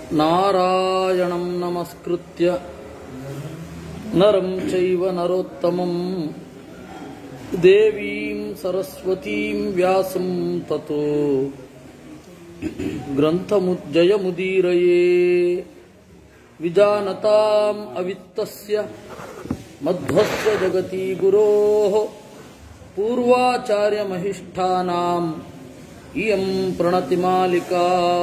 ನಾರಾಯಣಂ ನಮಸ್ಕೃತ್ಯ ನರಂ ಚೈವ ನರೋತ್ತಮಂ ದೇವೀಂ ಸರಸ್ವತೀಂ ವ್ಯಾಸಂ ತತೋ ಗ್ರಂಥಮುಜ್ಜಯಮುದೀರಯೇ ವಿಜಾನತಾಂ ಅವಿತ್ತಸ್ಯ ಮಧ್ವಸ್ಯ ಜಗತಿ ಗುರೋಃ ಪೂರ್ವಾಚಾರ್ಯಮಹಿಷ್ಠಾನಾಂ ಇಯಂ ಪ್ರಣತಿಮಾಲಿಕಾ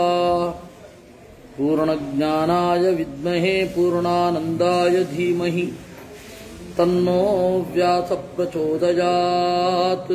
पूर्णज्ञानाय विद्महे पूर्णानन्दाय धीमहि तन्नो व्यासप्रचोदयात्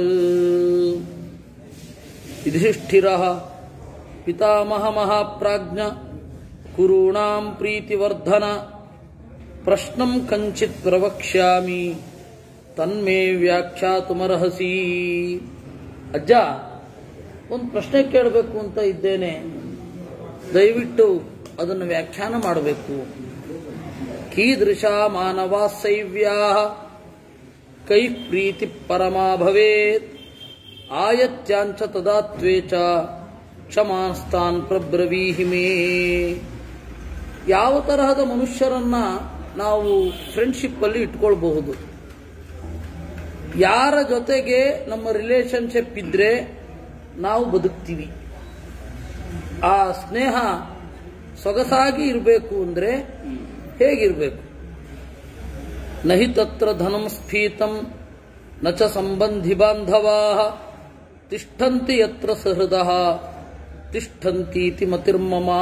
युधिष्ठिरः पितामहमहाप्राज्ञ कुरूणां प्रीतिवर्धन प्रश्नं कञ्चित् प्रवक्ष्यामि ತನ್ಮೇ ವ್ಯಾಖ್ಯಾತುಮರ್ಹಸಿ ಅಜ್ಜ ಒಂದು ಪ್ರಶ್ನೆ ಕೇಳಬೇಕು ಅಂತ ಇದ್ದೇನೆ ದಯವಿಟ್ಟು ಅದನ್ನು ವ್ಯಾಖ್ಯಾನ ಮಾಡಬೇಕು ಕೀದೃಶ ಮಾನವ ಸೈವ್ಯಾ ಕೈ ಪ್ರೀತಿ ಪರಮಾ ಭವೇತ್ ಆಯತ್ಯಾಂಚ ತದಾ ತ್ವೇಚ ಕ್ಷಮಾಸ್ತಾನ್ ಪ್ರಬ್ರವೀಹಿ ಮೇ ಯಾವ ತರಹದ ಮನುಷ್ಯರನ್ನ ನಾವು ಫ್ರೆಂಡ್ಶಿಪ್ ಅಲ್ಲಿ ಇಟ್ಕೊಳ್ಬಹುದು ಯಾರ ಜೊತೆಗೆ ನಮ್ಮ ರಿಲೇಶನ್ಶಿಪ್ ಇದ್ರೆ ನಾವು ಬದುಕ್ತೀವಿ ಆ ಸ್ನೇಹ ಸೊಗಸಾಗಿ ಇರಬೇಕು ಅಂದ್ರೆ ಹೇಗಿರಬೇಕು ನಹಿ ತತ್ರ ಧನಂ ಸ್ಫೀತಂ ನ ಚ ಸಂಬಂಧಿ ಬಾಂಧವಾ ತಿಷ್ಠಂತಿ ಯತ್ರ ಸಹೃದ ತಿಷ್ಠಂತೀತಿ ಮತಿರ್ಮಮ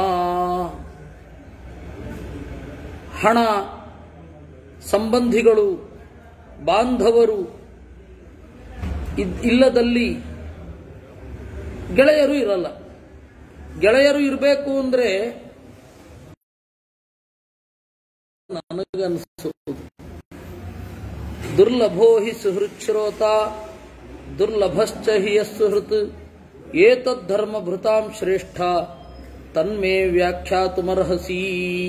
ಹಣ ಸಂಬಂಧಿಗಳು ಬಾಂಧವರು ಇದ್- ಇಲ್ಲದಲ್ಲಿ ಗೆಳೆಯರು ಇರಲ್ಲ ಗೆಳೆಯರು ಇರಬೇಕು ಅಂದ್ರೆ ನನಗನ್ನಿಸುವುದು ದುರ್ಲಭೋ ಹಿ ಸುಹೃಚ್ಛ್ರೋತ ದುರ್ಲಭಶ್ಚ ಹಿ ಯಸ್ಸುಹೃತ್ ಏತದ್ಧರ್ಮ ಭೃತಾಂ ಶ್ರೇಷ್ಠ ತನ್ಮೇ ವ್ಯಾಖ್ಯಾತುಮರ್ಹಸಿ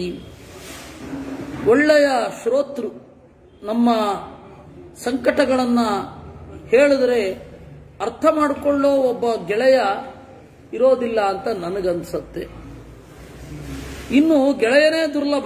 ಒಳ್ಳೆಯ ಶ್ರೋತೃ ನಮ್ಮ ಸಂಕಟಗಳನ್ನ ಹೇಳಿದ್ರೆ ಅರ್ಥ ಮಾಡಿಕೊಳ್ಳೋ ಒಬ್ಬ ಗೆಳೆಯ ಇರೋದಿಲ್ಲ ಅಂತ ನನಗನ್ಸತ್ತೆ ಇನ್ನು ಗೆಳೆಯನೇ ದುರ್ಲಭ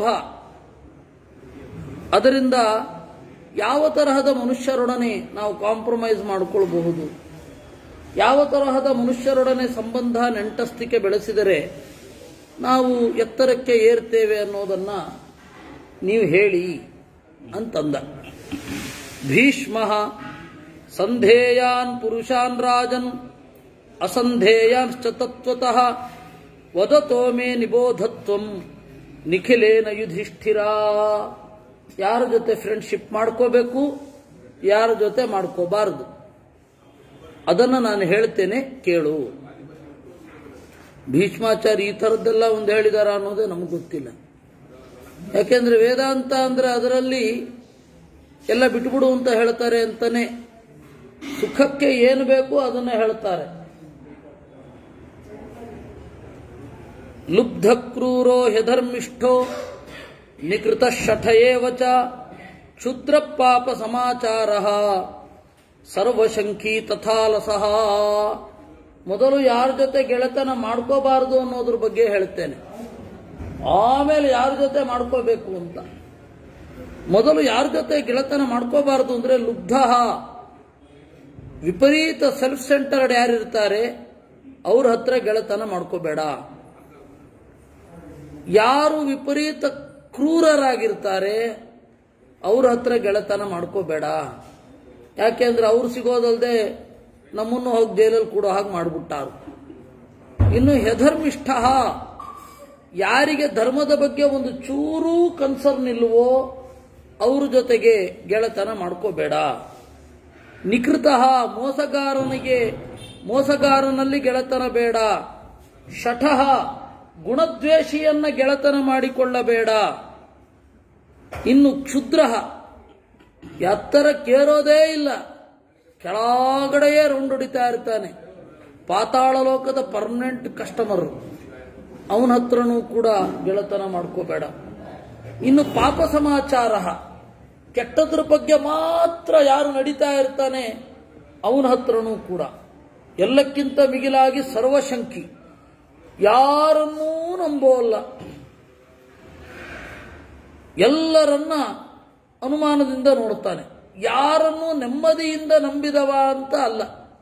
ಅದರಿಂದ ಯಾವ ತರಹದ ಮನುಷ್ಯರೊಡನೆ ನಾವು ಕಾಂಪ್ರಮೈಸ್ ಮಾಡಿಕೊಳ್ಬಹುದು ಯಾವ ತರಹದ ಮನುಷ್ಯರೊಡನೆ ಸಂಬಂಧ ನೆಂಟಸ್ತಿಕೆ ಬೆಳೆಸಿದರೆ ನಾವು ಎತ್ತರಕ್ಕೆ ಏರ್ತೇವೆ ಅನ್ನೋದನ್ನ ನೀವು ಹೇಳಿ ಅಂತಂದ ಭೀಷ್ಮ ಸಂಧೇಯಾನ್ ಪುರುಷಾನ್ ರಾಜನ್ ಅಸಂಧೇಯಾನ್ಶ್ಚ ತತ್ವತಃ ವದತೋ ಮೇ ನಿಬೋಧತ್ವಂ ನಿಖಿಲೇನ ಯುಧಿಷ್ಠಿರ ಯಾರ ಜೊತೆ ಫ್ರೆಂಡ್ಶಿಪ್ ಮಾಡ್ಕೋಬೇಕು ಯಾರ ಜೊತೆ ಮಾಡ್ಕೋಬಾರದು ಅದನ್ನು ನಾನು ಹೇಳ್ತೇನೆ ಕೇಳು ಭೀಷ್ಮಾಚಾರ್ಯ ಈ ಥರದ್ದೆಲ್ಲ ಒಂದು ಹೇಳಿದಾರ ಅನ್ನೋದೇ ನಮಗೆ ಗೊತ್ತಿಲ್ಲ ಯಾಕೆಂದ್ರೆ ವೇದಾಂತ ಅಂದ್ರೆ ಅದರಲ್ಲಿ ಎಲ್ಲ ಬಿಟ್ಬಿಡು ಅಂತ ಹೇಳ್ತಾರೆ ಅಂತಾನೆ ಸುಖಕ್ಕೆ ಏನು ಬೇಕು ಅದನ್ನ ಹೇಳ್ತಾರೆ ಲುಬ್ಧ ಕ್ರೂರೋ ಹ್ಯಧರ್ಮಿಷ್ಠೋ ನಿಕೃತ ಶಠಯೇವ ಚ ಕ್ಷುದ್ರ ಪಾಪ ಸಮಾಚಾರ ಸರ್ವಶಂಕಿ ತಥಾಲಸಃ ಮೊದಲು ಯಾರ ಜೊತೆ ಗೆಳೆತನ ಮಾಡ್ಕೋಬಾರದು ಅನ್ನೋದ್ರ ಬಗ್ಗೆ ಹೇಳ್ತೇನೆ ಆಮೇಲೆ ಯಾರ ಜೊತೆ ಮಾಡ್ಕೋಬೇಕು ಅಂತ ಮೊದಲು ಯಾರ ಜೊತೆ ಗೆಳೆತನ ಮಾಡ್ಕೋಬಾರದು ಅಂದ್ರೆ ಲುಬ್ಧ ವಿಪರೀತ ಸೆಲ್ಫ್ ಸೆಂಟರ್ಡ್ ಯಾರಿರ್ತಾರೆ ಅವ್ರ ಹತ್ರ ಗೆಳೆತನ ಮಾಡ್ಕೋಬೇಡ ಯಾರು ವಿಪರೀತ ಕ್ರೂರರಾಗಿರ್ತಾರೆ ಅವ್ರ ಹತ್ರ ಗೆಳೆತನ ಮಾಡ್ಕೋಬೇಡ ಯಾಕೆಂದ್ರೆ ಅವ್ರು ಸಿಗೋದಲ್ದೆ ನಮ್ಮನ್ನು ಹೋಗಿ ಜೈಲಲ್ಲಿ ಕೂಡ ಹಾಗೆ ಮಾಡಿಬಿಟ್ಟಾರು ಇನ್ನು ಹೆಧರ್ಮಿಷ್ಠ ಯಾರಿಗೆ ಧರ್ಮದ ಬಗ್ಗೆ ಒಂದು ಚೂರೂ ಕನ್ಸರ್ನ್ ಇಲ್ವೋ ಅವ್ರ ಜೊತೆಗೆ ಗೆಳೆತನ ಮಾಡ್ಕೋಬೇಡ ನಿಕೃತ ಮೋಸಗಾರನಿಗೆ ಮೋಸಗಾರನಲ್ಲಿ ಗೆಳೆತನ ಬೇಡ ಶಠಃ ಗುಣದ್ವೇಷಿಯನ್ನ ಗೆಳೆತನ ಮಾಡಿಕೊಳ್ಳಬೇಡ ಇನ್ನು ಕ್ಷುದ್ರ ಎತ್ತರಕ್ಕೇರೋದೇ ಇಲ್ಲ ಕೆಳಗಡೆಯೇ ರೌಂಡೊಡಿತಾ ಇರ್ತಾನೆ ಪಾತಾಳ ಲೋಕದ ಪರ್ಮನೆಂಟ್ ಕಸ್ಟಮರ್ ಅವನ ಹತ್ರನೂ ಕೂಡ ಗೆಳೆತನ ಮಾಡ್ಕೋಬೇಡ ಇನ್ನು ಪಾಪ ಸಮಾಚಾರ ಕೆಟ್ಟದ್ರ ಬಗ್ಗೆ ಮಾತ್ರ ಯಾರು ನಡೀತಾ ಇರ್ತಾನೆ ಅವನ ಹತ್ರನೂ ಕೂಡ ಎಲ್ಲಕ್ಕಿಂತ ಮಿಗಿಲಾಗಿ ಸರ್ವಶಂಕಿ ಯಾರನ್ನೂ ನಂಬೋಲ್ಲ ಎಲ್ಲರನ್ನ ಅನುಮಾನದಿಂದ ನೋಡ್ತಾನೆ ಯಾರನ್ನು ನೆಮ್ಮದಿಯಿಂದ ನಂಬಿದವ ಅಂತ ಅಲ್ಲ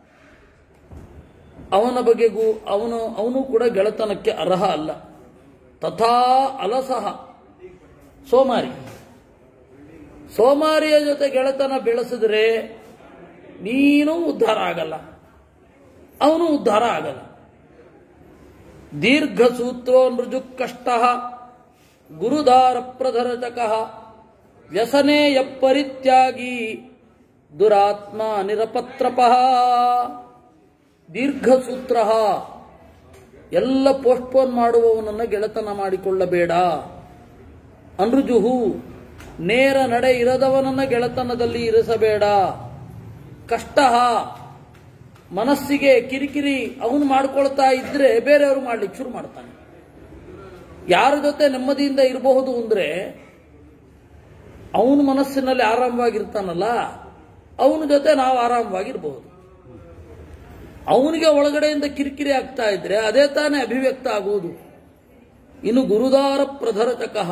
ಅವನ ಬಗೆಗೂ ಅವನು ಅವನು ಕೂಡ ಗೆಳೆತನಕ್ಕೆ ಅರ್ಹ ಅಲ್ಲ ತಥಾ ಅಲಸಹ ಸೋಮಾರಿ ಸೋಮಾರಿಯ ಜೊತೆ ಗೆಳೆತನ ಬೆಳೆಸಿದ್ರೆ ನೀನು ಉದ್ಧಾರ ಆಗಲ್ಲ ಅವನು ಉದ್ಧಾರ ಆಗಲ್ಲ ದೀರ್ಘ ಸೂತ್ರೋ ನೃಜು ಕಷ್ಟ ಗುರುದಾರ ಪ್ರಧರಚಕ ವ್ಯಸನೇಯ ಪರಿತ್ಯಾಗಿ ದುರಾತ್ಮ ನಿರಪತ್ರಪ ದೀರ್ಘ ಸೂತ್ರ ಎಲ್ಲ ಪೋಸ್ಟ್ಪೋನ್ ಮಾಡುವವನನ್ನ ಗೆಳೆತನ ಮಾಡಿಕೊಳ್ಳಬೇಡ ಅನೃಜುಹು ನೇರ ನಡೆ ಇರದವನನ್ನ ಗೆಳೆತನದಲ್ಲಿ ಇರಿಸಬೇಡ ಕಷ್ಟ ಮನಸ್ಸಿಗೆ ಕಿರಿಕಿರಿ ಅವನು ಮಾಡ್ಕೊಳ್ತಾ ಇದ್ರೆ ಬೇರೆಯವರು ಮಾಡ್ಲಿಕ್ಕೆ ಶುರು ಮಾಡ್ತಾನೆ ಯಾರ ಜೊತೆ ನೆಮ್ಮದಿಯಿಂದ ಇರಬಹುದು ಅಂದ್ರೆ ಅವನ ಮನಸ್ಸಿನಲ್ಲಿ ಆರಾಮವಾಗಿರ್ತಾನಲ್ಲ ಅವನ ಜೊತೆ ನಾವು ಆರಾಮವಾಗಿರ್ಬಹುದು ಅವನಿಗೆ ಒಳಗಡೆಯಿಂದ ಕಿರಿಕಿರಿ ಆಗ್ತಾ ಇದ್ರೆ ಅದೇ ತಾನೇ ಅಭಿವ್ಯಕ್ತ ಆಗುವುದು ಇನ್ನು ಗುರುದಾರ ಪ್ರಧರಚಕಃ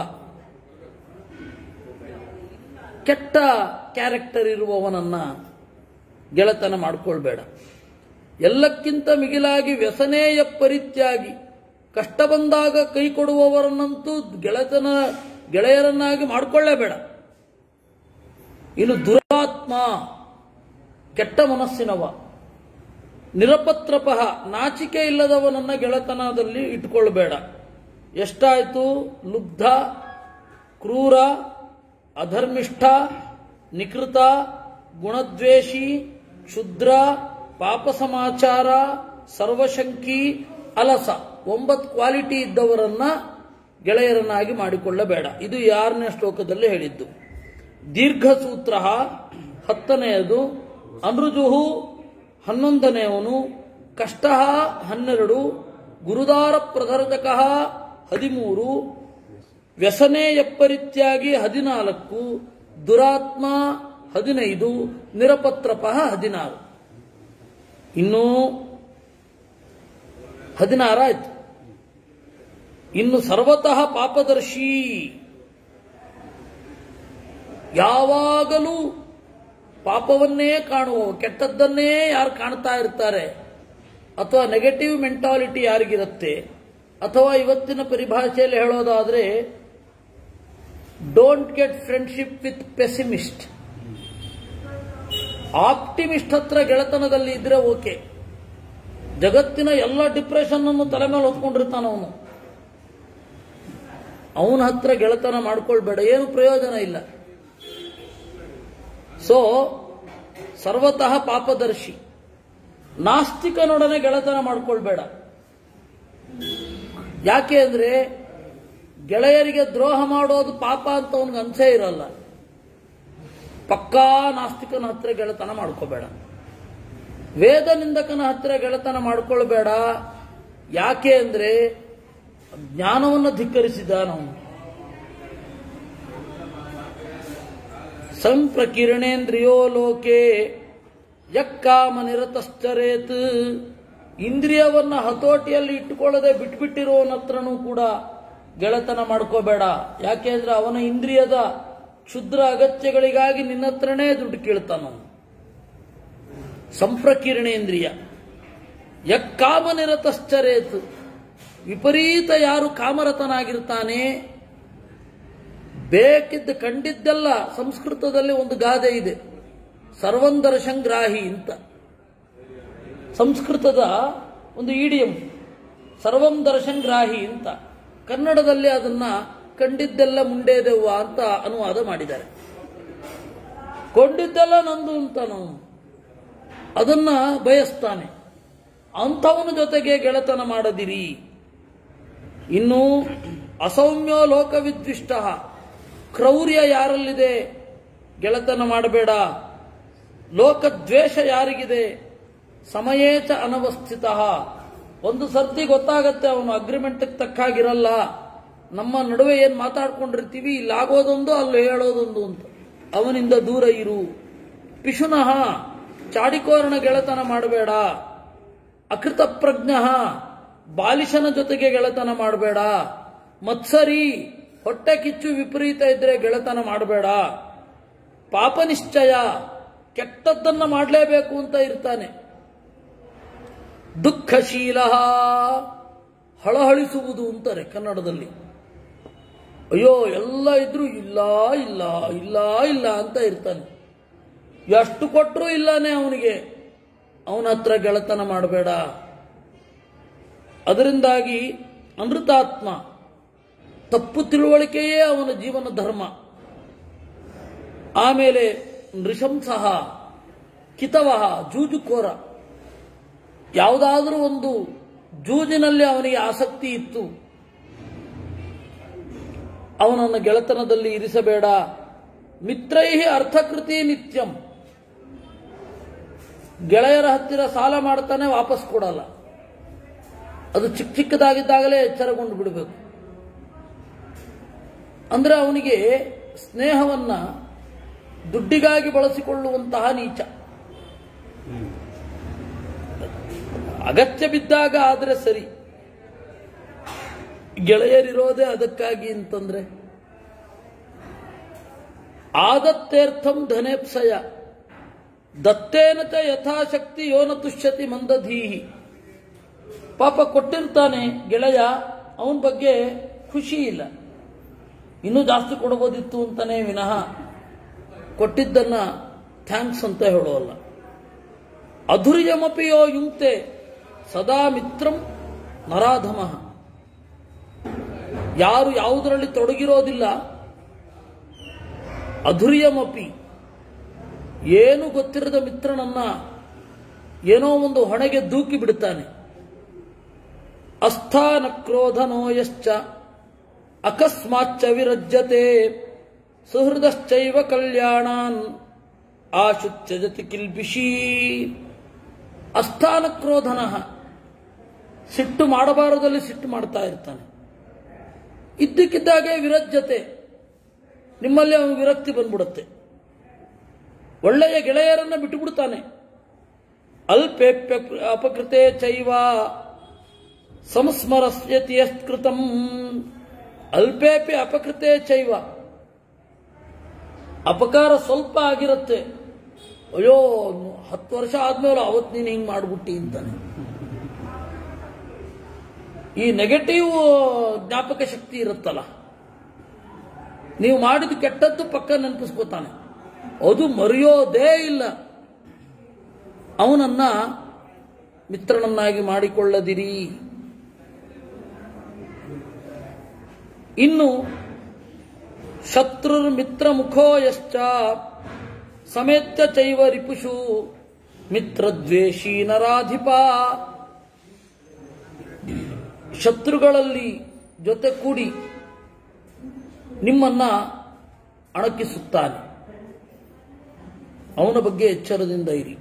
ಕೆಟ್ಟ ಕ್ಯಾರೆಕ್ಟರ್ ಇರುವವನನ್ನ ಗೆಳೆತನ ಮಾಡ್ಕೊಳ್ಬೇಡ ಎಲ್ಲಕ್ಕಿಂತ ಮಿಗಿಲಾಗಿ ವ್ಯಸನೇಯ ಪರಿತ್ಯಾಗಿ ಕಷ್ಟ ಬಂದಾಗ ಕೈ ಕೊಡುವವರನ್ನಂತೂ ಗೆಳೆತನ ಗೆಳೆಯರನ್ನಾಗಿ ಮಾಡಿಕೊಳ್ಳೇಬೇಡ ಇನ್ನು ದುರಾತ್ಮ ಕೆಟ್ಟ ಮನಸ್ಸಿನವ ನಿರಪತ್ರಪಃ ನಾಚಿಕೆ ಇಲ್ಲದವನನ್ನ ಗೆಳೆತನದಲ್ಲಿ ಇಟ್ಕೊಳ್ಬೇಡ ಎಷ್ಟಾಯ್ತು ಲುಬ್ಧ ಕ್ರೂರ ಅಧರ್ಮಿಷ್ಠ ನಿಕೃತ ಗುಣದ್ವೇಷಿ ಕ್ಷುದ್ರ ಪಾಪ ಸಮಾಚಾರ ಸರ್ವಶಂಕಿ ಅಲಸ ಒಂಬತ್ತು ಕ್ವಾಲಿಟಿ ಇದ್ದವರನ್ನ ಗೆಳೆಯರನ್ನಾಗಿ ಮಾಡಿಕೊಳ್ಳಬೇಡ ಇದು ಯಾರನೇ ಶ್ಲೋಕದಲ್ಲಿ ಹೇಳಿದ್ದು ದೀರ್ಘ ಸೂತ್ರ ಹತ್ತನೆಯದು ಅನೃಜುಹು ಹನ್ನೊಂದನೆಯವನು ಕಷ್ಟ ಹನ್ನೆರಡು ಗುರುದಾರ ಪ್ರಧರ್ಜಕ ಹದಿಮೂರು ವ್ಯಸನೇಯ ಪರಿತ್ಯಾಗಿ ಹದಿನಾಲ್ಕು ದುರಾತ್ಮ ಹದಿನೈದು ನಿರಪತ್ರಪ ಹದಿನಾರು ಇನ್ನು ಹದಿನಾರಾಯ್ತು ಇನ್ನು ಸರ್ವತಃ ಪಾಪದರ್ಶಿ ಯಾವಾಗಲೂ ಪಾಪವನ್ನೇ ಕಾಣುವ ಕೆಟ್ಟದ್ದನ್ನೇ ಯಾರು ಕಾಣ್ತಾ ಇರ್ತಾರೆ ಅಥವಾ ನೆಗೆಟಿವ್ ಮೆಂಟಾಲಿಟಿ ಯಾರಿಗಿರುತ್ತೆ ಅಥವಾ ಇವತ್ತಿನ ಪರಿಭಾಷೆಯಲ್ಲಿ ಹೇಳೋದಾದ್ರೆ don't get friendship with pessimist optimist ಹತ್ರ ಗೆಳೆತನದಲ್ಲಿ ಇದ್ರೆ ಓಕೆ ಜಗತ್ತಿನ ಎಲ್ಲ ಡಿಪ್ರೆಷನ್ ಅನ್ನು ತಲೆ ಮೇಲೆ ಹೊತ್ಕೊಂಡಿರ್ತಾನ ಅವನು ಅವನ ಹತ್ರ ಗೆಳೆತನ ಮಾಡ್ಕೊಳ್ಬೇಡ ಏನು ಪ್ರಯೋಜನ ಇಲ್ಲ ಸೊ ಸರ್ವತಃ ಪಾಪದರ್ಶಿ ನಾಸ್ತಿಕನೊಡನೆ ಗೆಳೆತನ ಮಾಡ್ಕೊಳ್ಬೇಡ ಯಾಕೆ ಅಂದ್ರೆ ಗೆಳೆಯರಿಗೆ ದ್ರೋಹ ಮಾಡೋದು ಪಾಪ ಅಂತ ಅವನಿಗೆ ಅನ್ಸೇ ಇರಲ್ಲ ಪಕ್ಕಾ ನಾಸ್ತಿಕನ ಹತ್ರ ಗೆಳೆತನ ಮಾಡ್ಕೋಬೇಡ ವೇದ ನಿಂದಕನ ಹತ್ರ ಗೆಳೆತನ ಮಾಡ್ಕೊಳ್ಬೇಡ ಯಾಕೆ ಅಂದ್ರೆ ಜ್ಞಾನವನ್ನು ಧಿಕ್ಕರಿಸಿದ ನಾವು ಸಂಪ್ರಕಿರಣೇಂದ್ರಿಯೋ ಲೋಕೆ ಯಕ್ಕಾಮ ನಿರತಶ್ಚರೇತ್ ಇಂದ್ರಿಯವನ್ನ ಹತೋಟಿಯಲ್ಲಿ ಇಟ್ಟುಕೊಳ್ಳದೆ ಬಿಟ್ಬಿಟ್ಟಿರೋನ ಹತ್ರನೂ ಕೂಡ ಗೆಳೆತನ ಮಾಡ್ಕೋಬೇಡ ಯಾಕೆ ಅಂದ್ರೆ ಅವನ ಇಂದ್ರಿಯದ ಕ್ಷುದ್ರ ಅಗತ್ಯಗಳಿಗಾಗಿ ನಿನ್ನ ಹತ್ರನೇ ದುಡ್ಡು ಕೇಳ್ತಾನ ಸಂಪ್ರಕಿರಣೇಂದ್ರಿಯ ಯಕ್ಕಾಮ ನಿರತಶ್ಚರೇತ್ ವಿಪರೀತ ಯಾರು ಕಾಮರತನಾಗಿರ್ತಾನೆ ಬೇಕಿದ್ದ ಕಂಡಿದ್ದೆಲ್ಲ ಸಂಸ್ಕೃತದಲ್ಲಿ ಒಂದು ಗಾದೆ ಇದೆ ಸರ್ವಂದರ ಸಂಗ್ರಾಹಿ ಅಂತ ಸಂಸ್ಕೃತದ ಒಂದು ಇಡಿಯಂ ಸರ್ವಂ ದರ್ಶನ್ಗ್ರಾಹಿ ಅಂತ ಕನ್ನಡದಲ್ಲಿ ಅದನ್ನ ಕಂಡಿದ್ದೆಲ್ಲ ಮುಂಡೇದೆವ್ವ ಅಂತ ಅನುವಾದ ಮಾಡಿದ್ದಾರೆ ಕೊಂಡಿದ್ದೆಲ್ಲ ನಂದು ಅಂತ ನಾವು ಅದನ್ನ ಬಯಸ್ತಾನೆ ಅಂಥವನ ಜೊತೆಗೆ ಗೆಳೆತನ ಮಾಡದಿರಿ ಇನ್ನು ಅಸೌಮ್ಯೋ ಲೋಕವಿದ್ವಿಷ್ಟ ಕ್ರೌರ್ಯ ಯಾರಲ್ಲಿದೆ ಗೆಳೆತನ ಮಾಡಬೇಡ ಲೋಕದ್ವೇಷ ಯಾರಿಗಿದೆ ಸಮಯೇಚ ಅನವಸ್ಥಿತ ಒಂದು ಸರ್ತಿ ಗೊತ್ತಾಗತ್ತೆ ಅವನು ಅಗ್ರಿಮೆಂಟ್ ತಕ್ಕಾಗಿರಲ್ಲ ನಮ್ಮ ನಡುವೆ ಏನ್ ಮಾತಾಡ್ಕೊಂಡಿರ್ತೀವಿ ಇಲ್ಲಿ ಆಗೋದೊಂದು ಅಲ್ಲಿ ಹೇಳೋದೊಂದು ಅಂತ ಅವನಿಂದ ದೂರ ಇರು ಪಿಶುನಃ ಚಾಡಿಕೋರನ ಗೆಳೆತನ ಮಾಡಬೇಡ ಅಕೃತ ಪ್ರಜ್ಞ ಬಾಲಿಶನ ಜೊತೆಗೆ ಗೆಳೆತನ ಮಾಡಬೇಡ ಮತ್ಸರಿ ಹೊಟ್ಟೆ ಕಿಚ್ಚು ವಿಪರೀತ ಇದ್ರೆ ಗೆಳೆತನ ಮಾಡಬೇಡ ಪಾಪ ನಿಶ್ಚಯ ಕೆಟ್ಟದ್ದನ್ನ ಮಾಡಲೇಬೇಕು ಅಂತ ಇರ್ತಾನೆ ದುಃಖಶೀಲ ಹಳಹಳಿಸುವುದು ಅಂತಾರೆ ಕನ್ನಡದಲ್ಲಿ ಅಯ್ಯೋ ಎಲ್ಲ ಇದ್ರು ಇಲ್ಲ ಇಲ್ಲ ಇಲ್ಲ ಇಲ್ಲ ಅಂತ ಇರ್ತಾನೆ ಎಷ್ಟು ಕೊಟ್ಟರೂ ಇಲ್ಲಾನೆ ಅವನಿಗೆ ಅವನ ಹತ್ರ ಗೆಳೆತನ ಮಾಡಬೇಡ ಅದರಿಂದಾಗಿ ಅಮೃತಾತ್ಮ ತಪ್ಪು ತಿಳುವಳಿಕೆಯೇ ಅವನ ಜೀವನ ಧರ್ಮ ಆಮೇಲೆ ನೃಶಂಸಃ ಕಿತವಹ ಜೂಜುಕೋರ ಯಾವುದಾದ್ರೂ ಒಂದು ಜೂಜಿನಲ್ಲಿ ಅವನಿಗೆ ಆಸಕ್ತಿ ಇತ್ತು ಅವನನ್ನು ಗೆಳೆತನದಲ್ಲಿ ಇರಿಸಬೇಡ ಮಿತ್ರೈ ಅರ್ಥಕೃತಿ ನಿತ್ಯಂ ಗೆಳೆಯರ ಹತ್ತಿರ ಸಾಲ ಮಾಡ್ತಾನೆ ವಾಪಸ್ ಕೊಡಲ್ಲ ಅದು ಚಿಕ್ಕ ಚಿಕ್ಕದಾಗಿದ್ದಾಗಲೇ ಎಚ್ಚರಗೊಂಡು ಬಿಡಬೇಕು ಅಂದ್ರೆ ಅವನಿಗೆ ಸ್ನೇಹವನ್ನ ದುಡ್ಡಿಗಾಗಿ ಬಳಸಿಕೊಳ್ಳುವಂತಹ ನೀಚ ಅಗತ್ಯ ಬಿದ್ದಾಗ ಆದ್ರೆ ಸರಿ ಗೆಳೆಯರಿರೋದೇ ಅದಕ್ಕಾಗಿ ಅಂತಂದ್ರೆ ಆದತ್ತೇರ್ಥಂ ಧನೇಪ್ಸಯ ದತ್ತೇನ ಚ ಯಥಾಶಕ್ತಿ ಯೋನ ತುಷ್ಯತಿ ಮಂದಧೀಹಿ ಪಾಪ ಕೊಟ್ಟಿರ್ತಾನೆ ಗೆಳೆಯ ಅವನ ಬಗ್ಗೆ ಖುಷಿ ಇಲ್ಲ ಇನ್ನೂ ಜಾಸ್ತಿ ಕೊಡಬಹುದಿತ್ತು ಅಂತಾನೆ ವಿನಃ ಕೊಟ್ಟಿದ್ದನ್ನ ಥ್ಯಾಂಕ್ಸ್ ಅಂತ ಹೇಳೋಲ್ಲ ಅಧುರ್ಯಮಪಿ ಯೋ ಯುಂಕ್ತೆ ಸದಾ ಮಿತ್ರಂ ನರಾಧಮಃ ಯಾರು ಯಾವುದರಲ್ಲಿ ತೊಡಗಿರೋದಿಲ್ಲ ಅಧುರ್ಯಮಪಿ ಏನು ಗೊತ್ತಿರದ ಮಿತ್ರನನ್ನ ಏನೋ ಒಂದು ಹೊಣೆಗೆ ದೂಕಿ ಬಿಡುತ್ತಾನೆ ಅಸ್ಥಾನ ಕ್ರೋಧನೋ ಯಶ್ಚ ಅಕಸ್ಮಾಚ್ಚ ವಿರಜ್ಯತೆ ಸುಹೃದಶ್ಚೈವ ಕಲ್ಯಾಣಾನ್ ಆಶುತ್ಯಜತಿ ಕಿಲ್ಬಿಷಿ ಅಸ್ಥಾನ ಕ್ರೋಧನ ಸಿಟ್ಟು ಮಾಡಬಾರದಲ್ಲಿ ಸಿಟ್ಟು ಮಾಡ್ತಾ ಇರ್ತಾನೆ ಇದ್ದಕ್ಕಿದ್ದಾಗೆ ವಿರಜ್ಯತೆ ನಿಮ್ಮಲ್ಲಿ ಅವನು ವಿರಕ್ತಿ ಬಂದ್ಬಿಡುತ್ತೆ ಒಳ್ಳೆಯ ಗೆಳೆಯರನ್ನ ಬಿಟ್ಟುಬಿಡ್ತಾನೆ ಅಲ್ಪೇಪ್ಯ ಅಪಕೃತೆ ಚೈವ ಸಂಸ್ಮರಸ್ಯತಿ ಯತ್ಕೃತಂ ಅಲ್ಪೇಪಿ ಅಪಕೃತೆ ಚೈವ ಅಪಕಾರ ಸ್ವಲ್ಪ ಆಗಿರುತ್ತೆ ಅಯ್ಯೋ ಹತ್ತು ವರ್ಷ ಆದ್ಮೇಲೆ ಅವತ್ತು ನೀನು ಹಿಂಗ್ ಮಾಡ್ಬಿಟ್ಟಿ ಅಂತಾನೆ ಈ ನೆಗೆಟಿವ್ ಜ್ಞಾಪಕ ಶಕ್ತಿ ಇರುತ್ತಲ್ಲ ನೀವು ಮಾಡಿದ ಕೆಟ್ಟದ್ದು ಪಕ್ಕ ನೆನಪಿಸ್ಕೋತಾನೆ ಅದು ಮರೆಯೋದೇ ಇಲ್ಲ ಅವನನ್ನ ಮಿತ್ರನನ್ನಾಗಿ ಮಾಡಿಕೊಳ್ಳದಿರಿ ಇನ್ನು ಶತ್ರುರ್ ಮಿತ್ರ ಮುಖೋ ಯಶ್ಚ ಸಮೇತ್ಯ ಚೈವ ರಿಪುಷು ಮಿತ್ರದ್ವೇಷಿ ನರಾಧಿಪ ಶತ್ರುಗಳಲ್ಲಿ ಜೊತೆ ಕೂಡಿ ನಿಮ್ಮನ್ನ ಅಣಕಿಸುತ್ತಾನೆ ಅವನ ಬಗ್ಗೆ ಎಚ್ಚರದಿಂದ ಇರಿ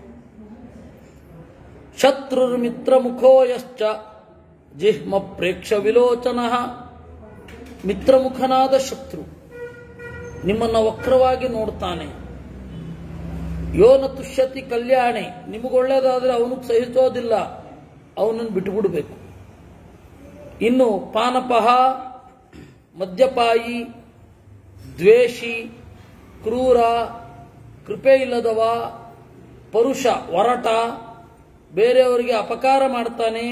ಶತ್ರುರ್ ಮಿತ್ರ ಮುಖೋ ಯಶ್ಚ ಜಿಹ್ಮ ಪ್ರೇಕ್ಷ ವಿಲೋಚನ ಮಿತ್ರಮುಖನಾದ ಶತ್ರು ನಿಮ್ಮನ್ನ ವಕ್ರವಾಗಿ ನೋಡ್ತಾನೆ ಯೋನ ತುಷ್ಯತಿ ಕಲ್ಯಾಣೆ ನಿಮಗೊಳ್ಳೇದಾದ್ರೆ ಅವನು ಸಹಿಸೋದಿಲ್ಲ ಅವನನ್ನು ಬಿಟ್ಟುಬಿಡಬೇಕು ಇನ್ನು ಪಾನಪಹ ಮದ್ಯಪಾಯಿ ದ್ವೇಷಿ ಕ್ರೂರ ಕೃಪೆ ಇಲ್ಲದವ ಪರುಷ ಒರಟ ಬೇರೆಯವರಿಗೆ ಅಪಕಾರ ಮಾಡ್ತಾನೆ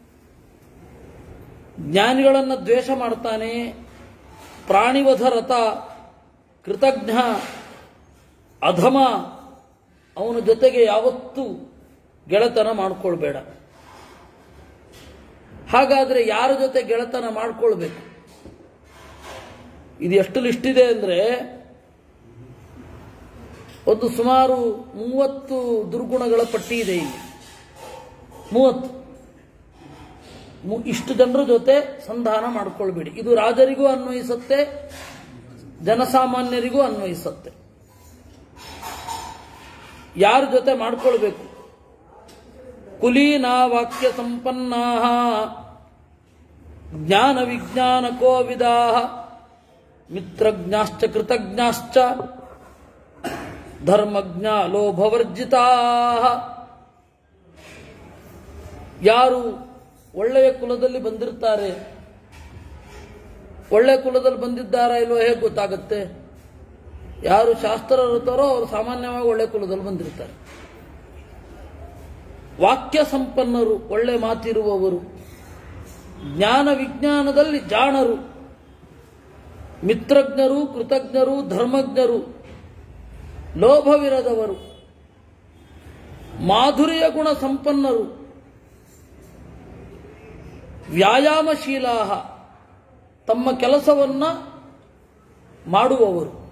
ಜ್ಞಾನಿಗಳನ್ನು ದ್ವೇಷ ಮಾಡ್ತಾನೆ ಪ್ರಾಣಿವಧ ರಥ ಕೃತಜ್ಞ ಅಧಮ ಅವನ ಜೊತೆಗೆ ಯಾವತ್ತೂ ಗೆಳೆತನ ಮಾಡ್ಕೊಳ್ಬೇಡ ಹಾಗಾದ್ರೆ ಯಾರ ಜೊತೆ ಗೆಳೆತನ ಮಾಡ್ಕೊಳ್ಬೇಕು ಇದು ಎಷ್ಟು ಲಿಸ್ಟ್ ಇದೆ ಅಂದ್ರೆ ಒಂದು ಸುಮಾರು ಮೂವತ್ತು ದುರ್ಗುಣಗಳ ಪಟ್ಟಿ ಇದೆ ಇಲ್ಲಿ ಮೂವತ್ತು ಮು- ಇಷ್ಟು ಜನರ ಜೊತೆ ಸಂಧಾನ ಮಾಡ್ಕೊಳ್ಬೇಡಿ ಇದು ರಾಜರಿಗೂ ಅನ್ವಯಿಸುತ್ತೆ ಜನಸಾಮಾನ್ಯರಿಗೂ ಅನ್ವಯಿಸುತ್ತೆ ಯಾರ ಜೊತೆ ಮಾಡ್ಕೊಳ್ಬೇಕು ಕುಲೀನಾ ವಾಕ್ಯ ಸಂಪನ್ನಾ ಜ್ಞಾನ ವಿಜ್ಞಾನ ಕೋವಿದಾ ಮಿತ್ರಜ್ಞಾಶ್ಚ ಕೃತಜ್ಞಾಶ್ಚ ಧರ್ಮಜ್ಞ ಲೋಭವರ್ಜಿತಾ ಯಾರು ಒಳ್ಳೆಯ ಕುಲದಲ್ಲಿ ಬಂದಿರ್ತಾರೆ ಒಳ್ಳೆ ಕುಲದಲ್ಲಿ ಬಂದಿದ್ದಾರಾ ಇಲ್ವೋ ಹೇಗೆ ಗೊತ್ತಾಗುತ್ತೆ ಯಾರು ಶಾಸ್ತ್ರ ಇರ್ತಾರೋ ಅವರು ಸಾಮಾನ್ಯವಾಗಿ ಒಳ್ಳೆ ಕುಲದಲ್ಲಿ ಬಂದಿರ್ತಾರೆ ವಾಕ್ಯ ಸಂಪನ್ನರು ಒಳ್ಳೆ ಮಾತಿರುವವರು ಜ್ಞಾನ ವಿಜ್ಞಾನದಲ್ಲಿ ಜಾಣರು ಮಿತ್ರಜ್ಞರು ಕೃತಜ್ಞರು ಧರ್ಮಜ್ಞರು ಲೋಭವಿರದವರು ಮಾಧುರ್ಯ ಗುಣ ಸಂಪನ್ನರು ವ್ಯಾಯಾಮಶೀಲಾ ತಮ್ಮ ಕೆಲಸವನ್ನ ಮಾಡುವವರು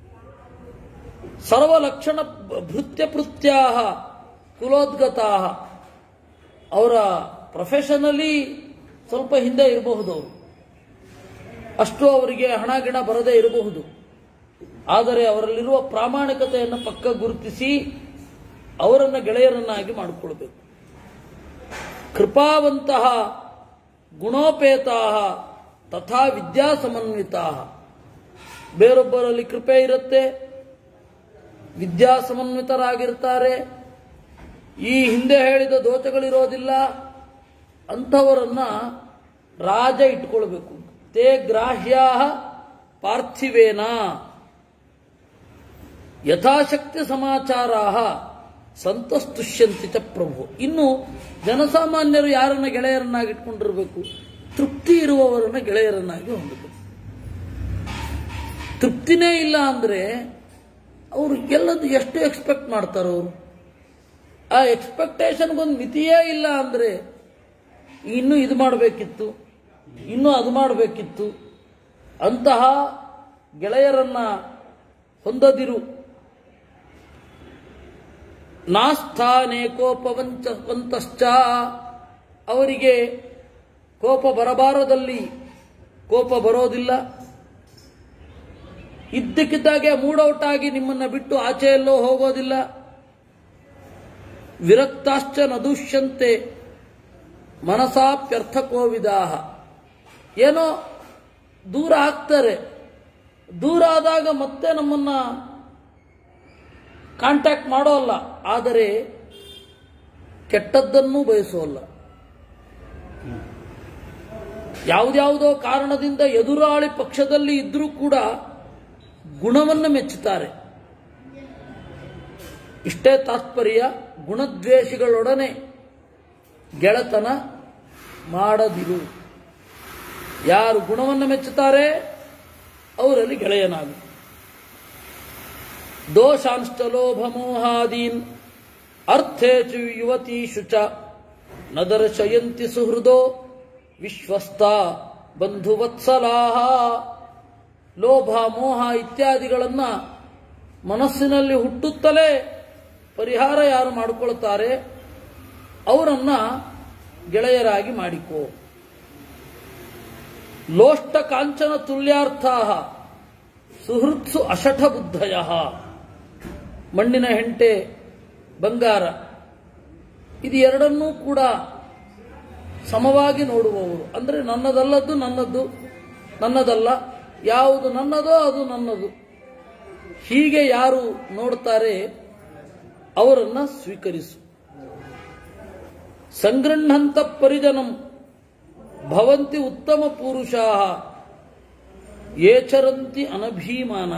ಸರ್ವಲಕ್ಷಣ ಭೃತ್ಯಪೃತ್ಯಾ ಕುಲೋದ್ಗತಾ ಅವರ ಪ್ರೊಫೆಷನಲಿ ಸ್ವಲ್ಪ ಹಿಂದೆ ಇರಬಹುದು ಅವರು ಅಷ್ಟು ಅವರಿಗೆ ಹಣ ಗಿಣ ಬರದೇ ಇರಬಹುದು ಆದರೆ ಅವರಲ್ಲಿರುವ ಪ್ರಾಮಾಣಿಕತೆಯನ್ನು ಪಕ್ಕ ಗುರುತಿಸಿ ಅವರನ್ನ ಗೆಳೆಯರನ್ನಾಗಿ ಮಾಡಿಕೊಳ್ಬೇಕು ಕೃಪಾವಂತಹ ಗುಣೋಪೇತಾ ತಥಾ ವಿದ್ಯಾಸಮನ್ವಿತಾ ಬೇರೊಬ್ಬರಲ್ಲಿ ಕೃಪೆ ಇರುತ್ತೆ ವಿದ್ಯಾಸಮನ್ವಿತರಾಗಿರ್ತಾರೆ ಈ ಹಿಂದೆ ಹೇಳಿದ ದೋಷಗಳಿರೋದಿಲ್ಲ ಅಂಥವರನ್ನ ರಾಜ ಇಟ್ಕೊಳ್ಬೇಕು ತೇ ಗ್ರಾಹ್ಯಾ ಪಾರ್ಥಿವೇನ ಯಥಾಶಕ್ತಿ ಸಮಾಚಾರ ಸಂತಸ್ತುಷ್ಯಂತಿ ಚ ಪ್ರಭು ಇನ್ನು ಜನಸಾಮಾನ್ಯರು ಯಾರನ್ನ ಗೆಳೆಯರನ್ನಾಗಿ ಇಟ್ಕೊಂಡಿರಬೇಕು ತೃಪ್ತಿ ಇರುವವರನ್ನ ಗೆಳೆಯರನ್ನಾಗಿ ಹೊಂದಬೇಕು ತೃಪ್ತಿನೇ ಇಲ್ಲ ಅಂದ್ರೆ ಅವರು ಎಲ್ಲದು ಎಷ್ಟು ಎಕ್ಸ್ಪೆಕ್ಟ್ ಮಾಡ್ತಾರೆ ಅವರು ಆ ಎಕ್ಸ್ಪೆಕ್ಟೇಷನ್ಗೊಂದು ಮಿತಿಯೇ ಇಲ್ಲ ಅಂದ್ರೆ ಇನ್ನು ಇದು ಮಾಡಬೇಕಿತ್ತು ಇನ್ನು ಅದು ಮಾಡಬೇಕಿತ್ತು ಅಂತಹ ಗೆಳೆಯರನ್ನ ಹೊಂದದಿರು ನಾಸ್ಥಾನೇ ಕೋಪವಂಚ ವಂತಶ್ಚ ಅವರಿಗೆ ಕೋಪ ಬರಬಾರದಲ್ಲಿ ಕೋಪ ಬರೋದಿಲ್ಲ ಇದ್ದಕ್ಕಿದ್ದಾಗೆ ಮೂಡೌಟ್ ಆಗಿ ನಿಮ್ಮನ್ನ ಬಿಟ್ಟು ಆಚೆಯಲ್ಲೋ ಹೋಗೋದಿಲ್ಲ ವಿರಕ್ತಾಶ್ಚ ನದುಷ್ಯಂತೆ ಮನಸಾಪ್ಯರ್ಥಕೋವಿದಾಹ ಏನೋ ದೂರ ಆಗ್ತಾರೆ ದೂರ ಆದಾಗ ಮತ್ತೆ ನಮ್ಮನ್ನ ಕಾಂಟ್ಯಾಕ್ಟ್ ಮಾಡೋಲ್ಲ ಆದರೆ ಕೆಟ್ಟದ್ದನ್ನೂ ಬಯಸೋಲ್ಲ ಯಾವುದ್ಯಾವುದೋ ಕಾರಣದಿಂದ ಎದುರಾಳಿ ಪಕ್ಷದಲ್ಲಿ ಇದ್ರೂ ಕೂಡ ಗುಣವನ್ನು ಮೆಚ್ಚುತ್ತಾರೆ ಇಷ್ಟೇ ತಾತ್ಪರ್ಯ ಗುಣದ್ವೇಷಗಳೊಡನೆ ಗೆಳತನ ಮಾಡದಿರು ಯಾರು ಗುಣವನ್ನು ಮೆಚ್ಚುತ್ತಾರೆ ಅವರಲ್ಲಿ ಗೆಳೆಯನಾಗು ದೋಷಾಂಶ್ಚ ಲೋಭಮೋಹಾದೀನ್ ಅರ್ಥೇಚು ಯುವತೀಷು ಚ ನ ದರ್ಶಯಂತಿ ಸುಹೃದೋ ವಿಶ್ವಸ್ತ ಬಂಧುವತ್ಸಲಾಹ ಲೋಭ ಮೋಹ ಇತ್ಯಾದಿಗಳನ್ನ ಮನಸ್ಸಿನಲ್ಲಿ ಹುಟ್ಟುತ್ತಲೇ ಪರಿಹಾರ ಯಾರು ಮಾಡಿಕೊಳ್ಳುತ್ತಾರೆ ಅವರನ್ನ ಗೆಳೆಯರಾಗಿ ಮಾಡಿಕೋ ಲೋಷ್ಟ ಕಾಂಚನ ತುಲ್ಯಾರ್ಥ ಸುಹೃತ್ಸು ಅಷಠ ಬುದ್ಧಯ ಮಣ್ಣಿನ ಹೆಂಟೆ ಬಂಗಾರ ಇದು ಎರಡನ್ನೂ ಕೂಡ ಸಮವಾಗಿ ನೋಡುವವರು ಅಂದ್ರೆ ನನ್ನದಲ್ಲದ್ದು ನನ್ನದ್ದು ನನ್ನದಲ್ಲ ಯಾವುದು ನನ್ನದೋ ಅದು ನನ್ನದು ಹೀಗೆ ಯಾರು ನೋಡ್ತಾರೆ ಅವರನ್ನ ಸ್ವೀಕರಿಸು ಸಂಗೃಹಂತ ಪರಿಜನಂ ಭವಂತಿ ಉತ್ತಮ ಪುರುಷಾ ಏಚರಂತಿ ಅನಭಿಮಾನ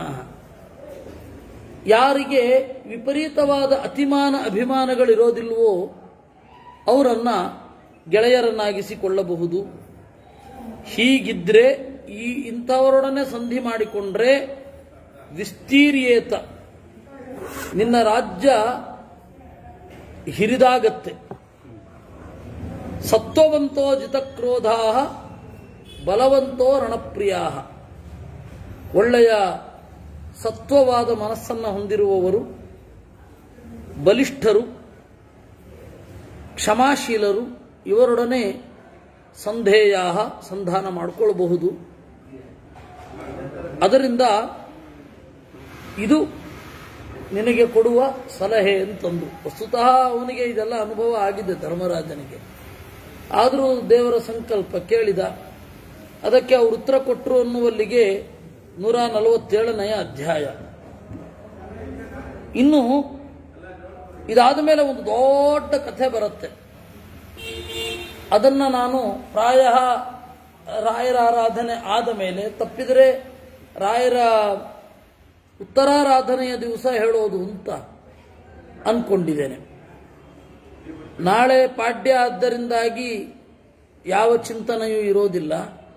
ಯಾರಿಗೆ ವಿಪರೀತವಾದ ಅತಿಮಾನ ಅಭಿಮಾನಗಳಿರೋದಿಲ್ವೋ ಅವರನ್ನ ಗೆಳೆಯರನ್ನಾಗಿಸಿಕೊಳ್ಳಬಹುದು ಹೀಗಿದ್ರೆ ಈ ಇಂಥವರೊಡನೆ ಸಂಧಿ ಮಾಡಿಕೊಂಡ್ರೆ ವಿಸ್ತೀರ್ಯೇತ ನಿನ್ನ ರಾಜ್ಯ ಹಿರಿದಾಗತ್ತೆ ಸತ್ವವಂತೋ ಜಿತಕ್ರೋಧಾ ಬಲವಂತೋ ರಣಪ್ರಿಯಾ ಒಳ್ಳೆಯ ಸತ್ವವಾದ ಮನಸ್ಸನ್ನು ಹೊಂದಿರುವವರು ಬಲಿಷ್ಠರು ಕ್ಷಮಾಶೀಲರು ಇವರೊಡನೆ ಸಂಧೇಯ ಸಂಧಾನ ಮಾಡಿಕೊಳ್ಳಬಹುದು ಅದರಿಂದ ಇದು ನಿನಗೆ ಕೊಡುವ ಸಲಹೆ ಅಂತಂದು ವಸ್ತುತಃ ಅವನಿಗೆ ಇದೆಲ್ಲ ಅನುಭವ ಆಗಿದೆ ಧರ್ಮರಾಜನಿಗೆ ಆದರೂ ದೇವರ ಸಂಕಲ್ಪ ಕೇಳಿದ ಅದಕ್ಕೆ ಅವರು ಉತ್ತರ ಕೊಟ್ಟರು ಅನ್ನುವಲ್ಲಿಗೆ ನೂರ ನಲವತ್ತೇಳನೆಯ ಅಧ್ಯಾಯ ಇನ್ನು ಇದಾದ ಮೇಲೆ ಒಂದು ದೊಡ್ಡ ಕಥೆ ಬರುತ್ತೆ ಅದನ್ನ ನಾನು ಪ್ರಾಯ ರಾಯರ ಆರಾಧನೆ ಆದ ಮೇಲೆ ತಪ್ಪಿದರೆ ರಾಯರ ಉತ್ತರಾರಾಧನೆಯ ದಿವಸ ಹೇಳೋದು ಅಂತ ಅನ್ಕೊಂಡಿದ್ದೇನೆ ನಾಳೆ ಪಾಡ್ಯ ಆದ್ದರಿಂದಾಗಿ ಯಾವ ಚಿಂತನೆಯೂ ಇರೋದಿಲ್ಲ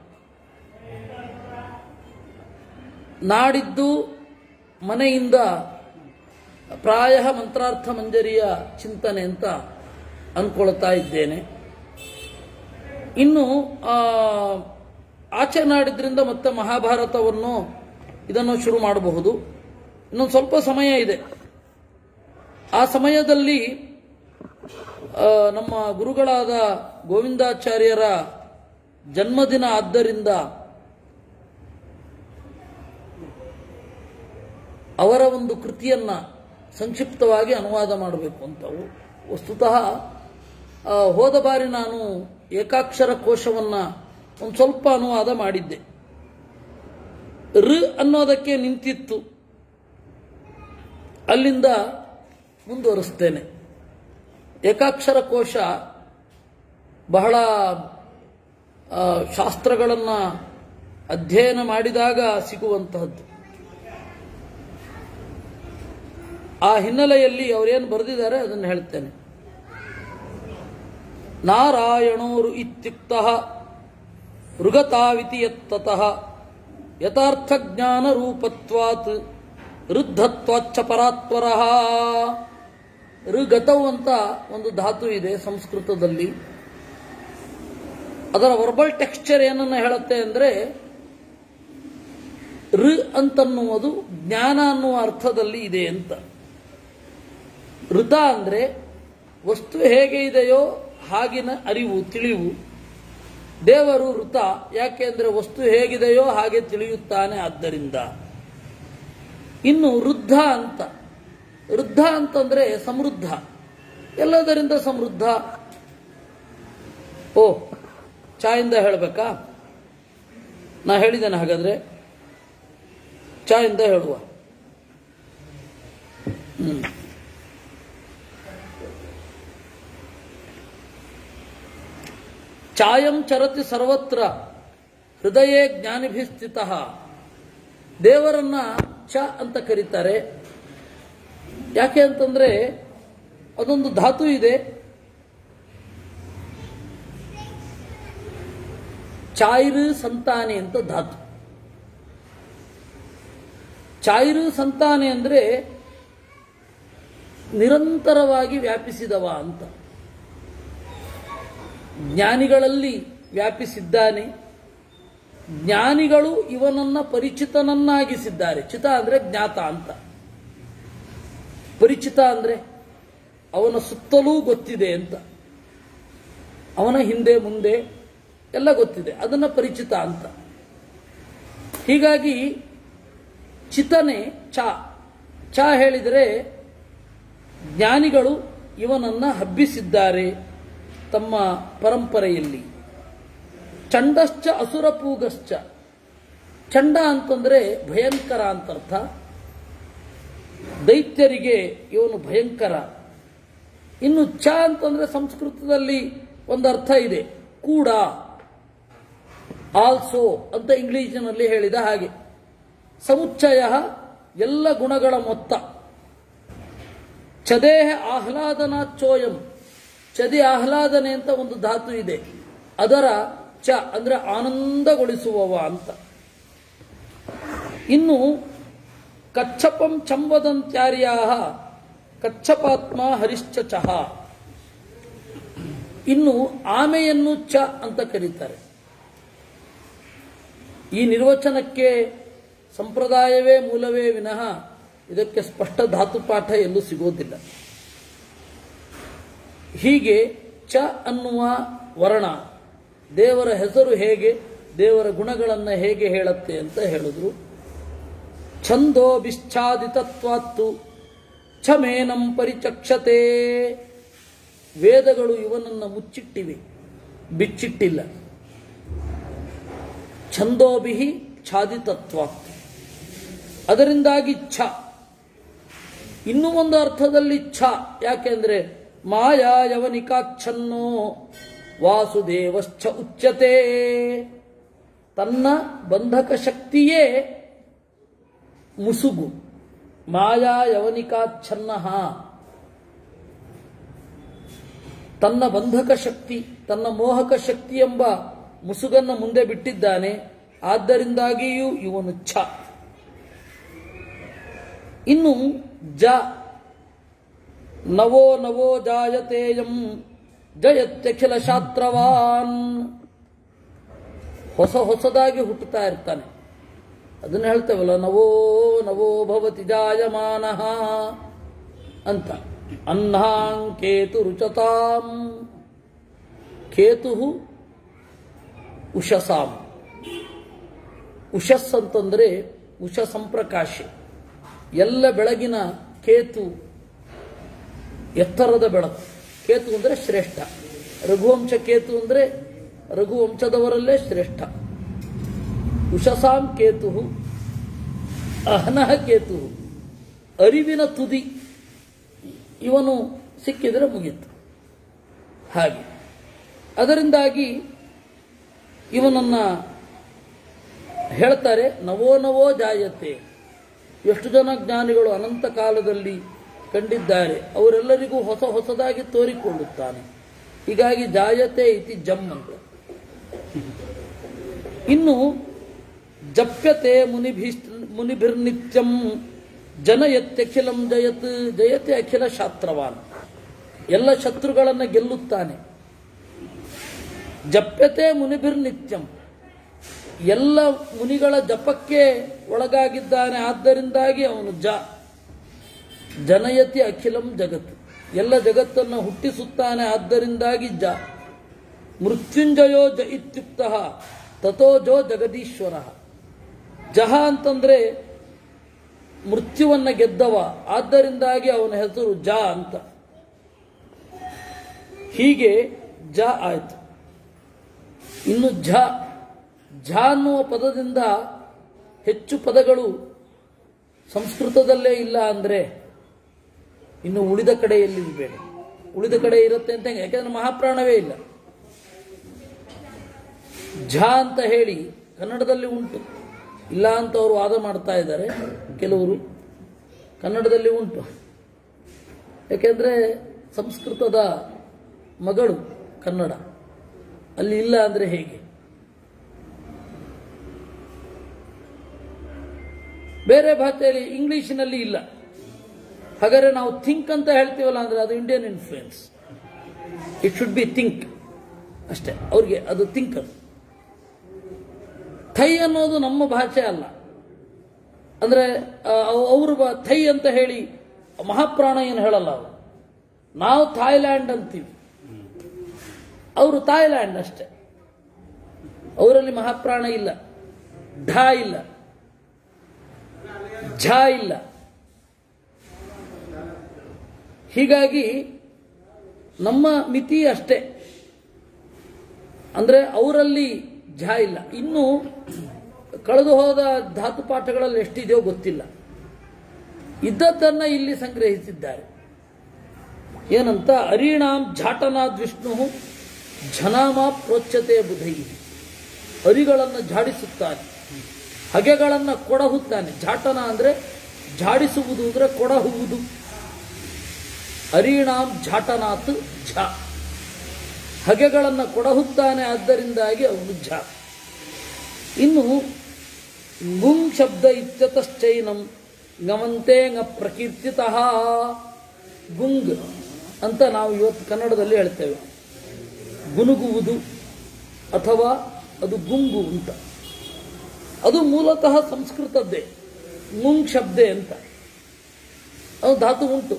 ನಾಡಿದ್ದು ಮನೆಯಿಂದ ಪ್ರಾಯ ಮಂತ್ರಾರ್ಥ ಮಂಜರಿಯ ಚಿಂತನೆ ಅಂತ ಅನ್ಕೊಳ್ತಾ ಇದ್ದೇನೆ ಇನ್ನು ಆ, ಆಚೆ ನಾಡಿದ್ರಿಂದ ಮತ್ತೆ ಮಹಾಭಾರತವನ್ನು ಇದನ್ನು ಶುರು ಮಾಡಬಹುದು ಇನ್ನೊಂದು ಸ್ವಲ್ಪ ಸಮಯ ಇದೆ ಆ ಸಮಯದಲ್ಲಿ ಆ, ನಮ್ಮ ಗುರುಗಳಾದ ಗೋವಿಂದಾಚಾರ್ಯರ ಜನ್ಮದಿನ ಆದ್ದರಿಂದ ಅವರ ಒಂದು ಕೃತಿಯನ್ನ ಸಂಕ್ಷಿಪ್ತವಾಗಿ ಅನುವಾದ ಮಾಡಬೇಕು ಅಂತ ವಸ್ತುತಃ ಆ, ಹೋದ ಬಾರಿ ನಾನು ಏಕಾಕ್ಷರ ಕೋಶವನ್ನ ಒಂದು ಸ್ವಲ್ಪ ಅನುವಾದ ಮಾಡಿದ್ದೆ ಋ ಅನ್ನೋದಕ್ಕೆ ನಿಂತಿತ್ತು ಅಲ್ಲಿಂದ ಮುಂದುವರಿಸ್ತೇನೆ ಏಕಾಕ್ಷರ ಕೋಶ ಬಹಳ ಆ, ಶಾಸ್ತ್ರಗಳನ್ನ ಅಧ್ಯಯನ ಮಾಡಿದಾಗ ಸಿಗುವಂತಹದ್ದು ಆ ಹಿನ್ನೆಲೆಯಲ್ಲಿ ಅವರೇನು ಬರೆದಿದ್ದಾರೆ ಅದನ್ನು ಹೇಳ್ತೇನೆ ನಾರಾಯಣೋರು ಇತ್ಯುಕ್ತ ಋಗತಾವಿತಿ ಯತ್ತತಃ ಯಥಾರ್ಥ ಜ್ಞಾನ ರೂಪತ್ವಾತ್ ರುದ್ಧತ್ವಾಚ್ಚ ಪರಾತ್ಪರ ಋಗತವು ಅಂತ ಒಂದು ಧಾತು ಇದೆ ಸಂಸ್ಕೃತದಲ್ಲಿ ಅದರ ವರ್ಬಲ್ ಟೆಕ್ಸ್ಚರ್ ಏನನ್ನ ಹೇಳುತ್ತೆ ಅಂದ್ರೆ ಋ ಅಂತನ್ನುವುದು ಜ್ಞಾನ ಅನ್ನುವ ಅರ್ಥದಲ್ಲಿ ಇದೆ ಅಂತ ಋತ ಅಂದ್ರೆ ವಸ್ತು ಹೇಗೆ ಇದೆಯೋ ಹಾಗಿನ ಅರಿವು ತಿಳಿವು ದೇವರು ಋತ ಯಾಕೆ ಅಂದ್ರೆ ವಸ್ತು ಹೇಗಿದೆಯೋ ಹಾಗೆ ತಿಳಿಯುತ್ತಾನೆ ಆದ್ದರಿಂದ ಇನ್ನು ವೃದ್ಧ ಅಂತ ವೃದ್ಧ ಅಂತಂದ್ರೆ ಸಮೃದ್ಧ ಎಲ್ಲದರಿಂದ ಸಮೃದ್ಧ ಓ ಚಾಯಿಂದ ಹೇಳಬೇಕಾ ನಾ ಹೇಳಿದ್ದೇನೆ ಹಾಗಾದ್ರೆ ಚಾಯಿಂದ ಹೇಳುವ ಹ್ಮ್ ಚಾಯಂ ಚರತಿ ಸರ್ವತ್ರ ಹೃದಯೇ ಜ್ಞಾನಿಭಿಸ್ಥಿತ ದೇವರನ್ನ ಚ ಅಂತ ಕರೀತಾರೆ ಯಾಕೆ ಅಂತಂದ್ರೆ ಅದೊಂದು ಧಾತು ಇದೆ ಚಾಯ್ರು ಸಂತಾನೆ ಅಂತ ಧಾತು ಚಾಯ್ರು ಸಂತಾನೆ ಅಂದ್ರೆ ನಿರಂತರವಾಗಿ ವ್ಯಾಪಿಸಿದವ ಅಂತ ಜ್ಞಾನಿಗಳಲ್ಲಿ ವ್ಯಾಪಿಸಿದ್ದಾನೆ ಜ್ಞಾನಿಗಳು ಇವನನ್ನ ಪರಿಚಿತನನ್ನಾಗಿಸಿದ್ದಾರೆ ಚಿತ ಅಂದ್ರೆ ಜ್ಞಾತ ಅಂತ ಪರಿಚಿತ ಅಂದ್ರೆ ಅವನ ಸುತ್ತಲೂ ಗೊತ್ತಿದೆ ಅಂತ ಅವನ ಹಿಂದೆ ಮುಂದೆ ಎಲ್ಲ ಗೊತ್ತಿದೆ ಅದನ್ನ ಪರಿಚಿತ ಅಂತ ಹೀಗಾಗಿ ಚಿತನೆ ಚ ಚ ಹೇಳಿದರೆ ಜ್ಞಾನಿಗಳು ಇವನನ್ನ ಹಬ್ಬಿಸಿದ್ದಾರೆ ತಮ್ಮ ಪರಂಪರೆಯಲ್ಲಿ ಚಂಡಶ್ಚ ಅಸುರಪೂಗಶ್ಚ ಚಂಡ ಅಂತಂದ್ರೆ ಭಯಂಕರ ಅಂತರ್ಥ ದೈತ್ಯರಿಗೆ ಇವನು ಭಯಂಕರ ಇನ್ನು ಚ ಅಂತಂದ್ರೆ ಸಂಸ್ಕೃತದಲ್ಲಿ ಒಂದು ಅರ್ಥ ಇದೆ ಕೂಡ ಆಲ್ಸೋ ಅಂತ ಇಂಗ್ಲಿಷಿನಲ್ಲಿ ಹೇಳಿದ ಹಾಗೆ ಸಮುಚ್ಚಯ ಎಲ್ಲ ಗುಣಗಳ ಮೊತ್ತ ಚದೇಹ ಆಹ್ಲಾದನ ಚೋಯಂ ಚದಿ ಆಹ್ಲಾದನೆ ಅಂತ ಒಂದು ಧಾತು ಇದೆ ಅದರ ಚ ಅಂದ್ರೆ ಆನಂದಗೊಳಿಸುವವ ಅಂತ ಇನ್ನು ಕಚ್ಚಪಂ ಚಂವದಂತ್ಯಾರ್ಯಾ ಕಚ್ಚಪಾತ್ಮ ಹರಿಶ್ಚ ಚಹ ಇನ್ನು ಆಮೆಯನ್ನು ಚ ಅಂತ ಕರೀತಾರೆ ಈ ನಿರ್ವಚನಕ್ಕೆ ಸಂಪ್ರದಾಯವೇ ಮೂಲವೇ ವಿನಃ ಇದಕ್ಕೆ ಸ್ಪಷ್ಟ ಧಾತುಪಾಠ ಎಲ್ಲೂ ಸಿಗೋದಿಲ್ಲ ಹೀಗೆ ಚ ಅನ್ನುವ ವರ್ಣ ದೇವರ ಹೆಸರು ಹೇಗೆ ದೇವರ ಗುಣಗಳನ್ನು ಹೇಗೆ ಹೇಳುತ್ತೆ ಅಂತ ಹೇಳಿದ್ರು ಛಂದೋ ಬಿಶ್ಚಾದಿತತ್ವಾತ್ತು ಛಮೇನಂ ಪರಿಚಕ್ಷತೆ ವೇದಗಳು ಇವನನ್ನು ಮುಚ್ಚಿಟ್ಟಿವೆ ಬಿಚ್ಚಿಟ್ಟಿಲ್ಲ ಛಂದೋಭಿಹಿ ಛಾದಿತತ್ವಾತ್ತು ಅದರಿಂದಾಗಿ ಛ ಇನ್ನೂ ಒಂದು ಅರ್ಥದಲ್ಲಿ ಛ ಯಾಕೆಂದ್ರೆ ಮಾಯಾ ಯವನಿಕಾಚ್ಛನ್ನೋ ವಾಸುದೇವಶ್ಚ ಉಚ್ಯತೆ ತನ್ನ ಬಂಧಕ ಶಕ್ತಿಯೇ ಮುಸುಗು ಮಾಯಾ ಯವನಿಕಾಚ್ಛನ್ನ ತನ್ನ ಬಂಧಕ ಶಕ್ತಿ ತನ್ನ ಮೋಹಕ ಶಕ್ತಿ ಎಂಬ ಮುಸುಗನ್ನು ಮುಂದೆ ಬಿಟ್ಟಿದ್ದಾನೆ ಆದ್ದರಿಂದಾಗಿಯೂ ಇವನು ಛ ಇನ್ನು ಜ ನವೋ ನವೋ ಜಾಯತೇಯಂ ಜಯತ್ಯಖಿಲ ಶಾಸ್ತ್ರವಾನ್ ಹೊಸ ಹೊಸದಾಗಿ ಹುಟ್ಟುತ್ತಾ ಇರ್ತಾನೆ ಅದನ್ನ ಹೇಳ್ತೇವಲ್ಲ ನವೋ ನವೋ ಭವತಿ ಜಾಯಮಾನ ಅಂತ ಅಹ್ನಾಂ ಕೇತು ರುಚತಾಂ ಕೇತು ಉಷಸಾಂ ಉಷಸ್ ಅಂತಂದ್ರೆ ಉಷ ಸಂಪ್ರಕಾಶ ಎಲ್ಲ ಬೆಳಗಿನ ಕೇತು ಎತ್ತರದ ಬೆಳಕು ಕೇತು ಅಂದರೆ ಶ್ರೇಷ್ಠ ರಘುವಂಶ ಕೇತು ಅಂದರೆ ರಘುವಂಶದವರಲ್ಲೇ ಶ್ರೇಷ್ಠ ಉಷಸಾಂ ಕೇತು ಅಹನಃ ಕೇತು ಅರಿವಿನ ತುದಿ ಇವನು ಸಿಕ್ಕಿದರೆ ಮುಗೀತು ಹಾಗೆ ಅದರಿಂದಾಗಿ ಇವನನ್ನ ಹೇಳ್ತಾರೆ ನವೋ ನವೋ ಜಾಯತೆ ಎಷ್ಟು ಜನ ಜ್ಞಾನಿಗಳು ಅನಂತ ಕಾಲದಲ್ಲಿ ಕಂಡಿದ್ದಾರೆ ಅವರೆಲ್ಲರಿಗೂ ಹೊಸ ಹೊಸದಾಗಿ ತೋರಿಕೊಳ್ಳುತ್ತಾನೆ ಹೀಗಾಗಿ ಜಾಯತೆ ಇತಿ ಜಮ್ ಅಂತ ಇನ್ನು ಜಪ್ಯತೆ ಮುನಿಭಿ ಮುನಿಭಿರ್ನಿತ್ಯಂ ಜನಯತ್ಯಖಿಲಂ ಜಯತ್ ಜಯತೆ ಅಖಿಲ ಶಾಸ್ತ್ರವಾನ್ ಎಲ್ಲ ಶತ್ರುಗಳನ್ನು ಗೆಲ್ಲುತ್ತಾನೆ ಜಪ್ಯತೆ ಮುನಿಭಿರ್ನಿತ್ಯಂ ಎಲ್ಲ ಮುನಿಗಳ ಜಪಕ್ಕೆ ಒಳಗಾಗಿದ್ದಾನೆ ಆದ್ದರಿಂದಾಗಿ ಅವನು ಜ ಜನಯತಿ ಅಖಿಲಂ ಜಗತ್ ಎಲ್ಲ ಜಗತ್ತನ್ನು ಹುಟ್ಟಿಸುತ್ತಾನೆ ಆದ್ದರಿಂದಾಗಿ ಜ ಮೃತ್ಯುಂಜಯೋ ಜ ಇತ್ಯುಕ್ತ ತಥೋ ಜೋ ಜಗದೀಶ್ವರ ಜಹ ಅಂತಂದ್ರೆ ಮೃತ್ಯುವನ್ನ ಗೆದ್ದವ ಆದ್ದರಿಂದಾಗಿ ಅವನ ಹೆಸರು ಜ ಅಂತ ಹೀಗೆ ಜ ಆಯ್ತು ಇನ್ನು ಝ ಝ ಅನ್ನುವ ಪದದಿಂದ ಹೆಚ್ಚು ಪದಗಳು ಸಂಸ್ಕೃತದಲ್ಲೇ ಇಲ್ಲ ಅಂದ್ರೆ ಇನ್ನು ಉಳಿದ ಕಡೆಯಲ್ಲಿ ಬೇಡ ಉಳಿದ ಕಡೆ ಇರುತ್ತೆ ಅಂತ ಹೆಂಗೆ? ಯಾಕೆಂದ್ರೆ ಮಹಾಪ್ರಾಣವೇ ಇಲ್ಲ ಝ ಅಂತ ಹೇಳಿ ಕನ್ನಡದಲ್ಲಿ ಉಂಟು ಇಲ್ಲ ಅಂತ ಅವರು ವಾದ ಮಾಡ್ತಾ ಇದ್ದಾರೆ ಕೆಲವರು ಕನ್ನಡದಲ್ಲಿ ಉಂಟು ಯಾಕೆಂದ್ರೆ ಸಂಸ್ಕೃತದ ಮಗಳು ಕನ್ನಡ ಅಲ್ಲಿ ಇಲ್ಲ ಅಂದ್ರೆ ಹೇಗೆ ಬೇರೆ ಭಾಷೆಯಲ್ಲಿ ಇಂಗ್ಲಿಷಿನಲ್ಲಿ ಇಲ್ಲ ಹಾಗಾದ್ರೆ ನಾವು ಥಿಂಕ್ ಅಂತ ಹೇಳ್ತೀವಲ್ಲ ಅಂದ್ರೆ ಅದು Indian influence it should be think ಅಷ್ಟೇ ಅವ್ರಿಗೆ ಅದು ಥಿಂಕ್ ಅದು ಥೈ ಅನ್ನೋದು ನಮ್ಮ ಭಾಷೆ ಅಲ್ಲ ಅಂದ್ರೆ ಅವರು ಥೈ ಅಂತ ಹೇಳಿ ಮಹಾಪ್ರಾಣ ಏನು ಹೇಳಲ್ಲ ಅವರು ನಾವು ಥಾಯ್ಲ್ಯಾಂಡ್ ಅಂತೀವಿ ಅವರು ಥಾಯ್ಲ್ಯಾಂಡ್ ಅಷ್ಟೇ ಅವರಲ್ಲಿ ಮಹಾಪ್ರಾಣ ಇಲ್ಲ ಢ ಇಲ್ಲ ಝ ಇಲ್ಲ ಹೀಗಾಗಿ ನಮ್ಮ ಮಿತಿ ಅಷ್ಟೇ ಅಂದ್ರೆ ಅವರಲ್ಲಿ ಝ ಇಲ್ಲ ಇನ್ನು ಕಳೆದು ಹೋದ ಧಾತು ಪಾಠಗಳಲ್ಲಿ ಎಷ್ಟಿದೆಯೋ ಗೊತ್ತಿಲ್ಲ ಇದ್ದದ್ದನ್ನ ಇಲ್ಲಿ ಸಂಗ್ರಹಿಸಿದ್ದಾರೆ ಏನಂತ ಅರೀಣಾಂ ಝಾಟನಾದ್ ವಿಷ್ಣು ಝನಾಮ ಪ್ರೋಚ್ಯತೆ ಬುಧೈ ಅರಿಗಳನ್ನು ಝಾಡಿಸುತ್ತಾನೆ ಹಗೆಗಳನ್ನು ಕೊಡಹುತ್ತಾನೆ ಝಾಟನ ಅಂದ್ರೆ ಝಾಡಿಸುವುದು ಅಂದ್ರೆ ಕೊಡಹುವುದು ಅರೀಣಾಂ ಝಾಟನಾತ್ ಝ ಹಗೆಗಳನ್ನು ಕೊಡಹುತ್ತಾನೆ ಆದ್ದರಿಂದಾಗಿ ಅವನು ಝ ಇನ್ನು ಗುಂಗ್ ಶಬ್ದ ಇತ್ಯತಶ್ಚೈನಂ ಗಮಂತೆ ಂಗ ಪ್ರಕೀರ್ತಿತಃ ಗುಂಗ್ ಅಂತ ನಾವು ಇವತ್ತು ಕನ್ನಡದಲ್ಲಿ ಹೇಳ್ತೇವೆ ಗುನುಗುವುದು ಅಥವಾ ಅದು ಗುಂಗು ಅಂತ ಅದು ಮೂಲತಃ ಸಂಸ್ಕೃತದ್ದೇ ಮುಂಗ್ ಶಬ್ದೆ ಅಂತ ಅದು ಧಾತು ಉಂಟು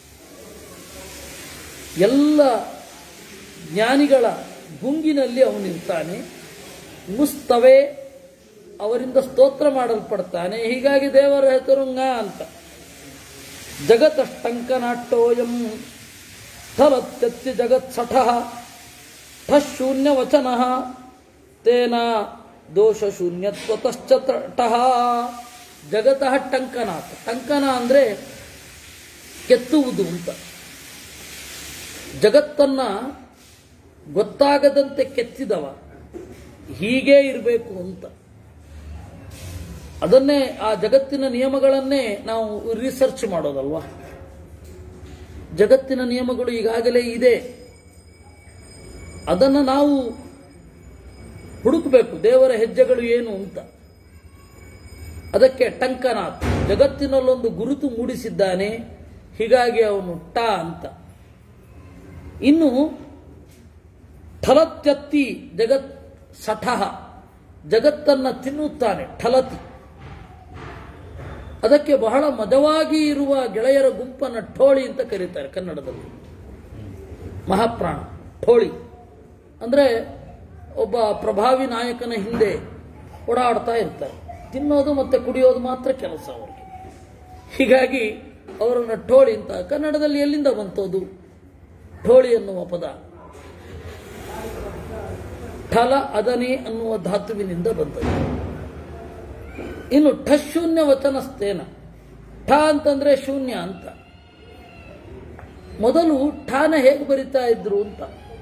ಎಲ್ಲ ಜ್ಞಾನಿಗಳ ಗುಂಗಿನಲ್ಲಿ ಅವನಿರ್ತಾನೆ ಮುಸ್ತವೆ ಅವರಿಂದ ಸ್ತೋತ್ರ ಮಾಡಲ್ಪಡ್ತಾನೆ ಹೀಗಾಗಿ ದೇವರ ಹೆಸರು ಂಗ ಅಂತ ಜಗತಷ್ಟಂಕನಾಟ್ಟೋಯಂ ಥಲತ್ಯತ್ಯ ಜಗತ್ಸಠ ಶೂನ್ಯ ವಚನ ತೇನ ದೋಷ ಶೂನ್ಯತ್ವತಶ್ಚ ತಟಃ ಜಗತಃ ಟಂಕನಾಥ ಟಂಕನ ಅಂದ್ರೆ ಕೆತ್ತುವುದು ಅಂತ ಜಗತ್ತನ್ನ ಗೊತ್ತಾಗದಂತೆ ಕೆತ್ತಿದವ ಹೀಗೇ ಇರಬೇಕು ಅಂತ ಅದನ್ನೇ ಆ ಜಗತ್ತಿನ ನಿಯಮಗಳನ್ನೇ ನಾವು ರಿಸರ್ಚ್ ಮಾಡೋದಲ್ವಾ ಜಗತ್ತಿನ ನಿಯಮಗಳು ಈಗಾಗಲೇ ಇದೆ ಅದನ್ನು ನಾವು ಹುಡುಕಬೇಕು ದೇವರ ಹೆಜ್ಜೆಗಳು ಏನು ಅಂತ ಅದಕ್ಕೆ ಟಂಕನಾಥ್ ಜಗತ್ತಿನಲ್ಲೊಂದು ಗುರುತು ಮೂಡಿಸಿದ್ದಾನೆ ಹೀಗಾಗಿ ಅವನು ಟ ಅಂತ ಇನ್ನು ಠಲತ್ಯತ್ತಿ ಜಗತ್ ಸಠಃ ಜಗತ್ತನ್ನ ತಿನ್ನುತ್ತಾನೆ ಠಲತಿ ಅದಕ್ಕೆ ಬಹಳ ಮಜವಾಗಿ ಇರುವ ಗೆಳೆಯರ ಗುಂಪನ್ನ ಠೋಳಿ ಅಂತ ಕರೀತಾರೆ ಕನ್ನಡದಲ್ಲಿ ಮಹಾಪ್ರಾಣ ಠೋಳಿ ಅಂದ್ರೆ ಒಬ್ಬ ಪ್ರಭಾವಿ ನಾಯಕನ ಹಿಂದೆ ಓಡಾಡ್ತಾ ಇರ್ತಾರೆ ತಿನ್ನೋದು ಮತ್ತೆ ಕುಡಿಯೋದು ಮಾತ್ರ ಕೆಲಸ ಅವರಿಗೆ ಹೀಗಾಗಿ ಅವರನ್ನ ಠೋಳಿ ಅಂತ ಕನ್ನಡದಲ್ಲಿ ಎಲ್ಲಿಂದ ಬಂತೋದು ಠೋಳಿ ಎನ್ನುವ ಪದ ಠಲ ಅದನಿ ಅನ್ನುವ ಧಾತುವಿನಿಂದ ಬಂದದ್ದು ಇನ್ನು ಠಶೂನ್ಯ ವಚನಸ್ಥೇನ ಠ ಅಂತಂದ್ರೆ ಶೂನ್ಯ ಅಂತ ಮೊದಲು ಠಾನ ಹೇಗೆ ಬರಿತಾ ಇದ್ರು ಅಂತ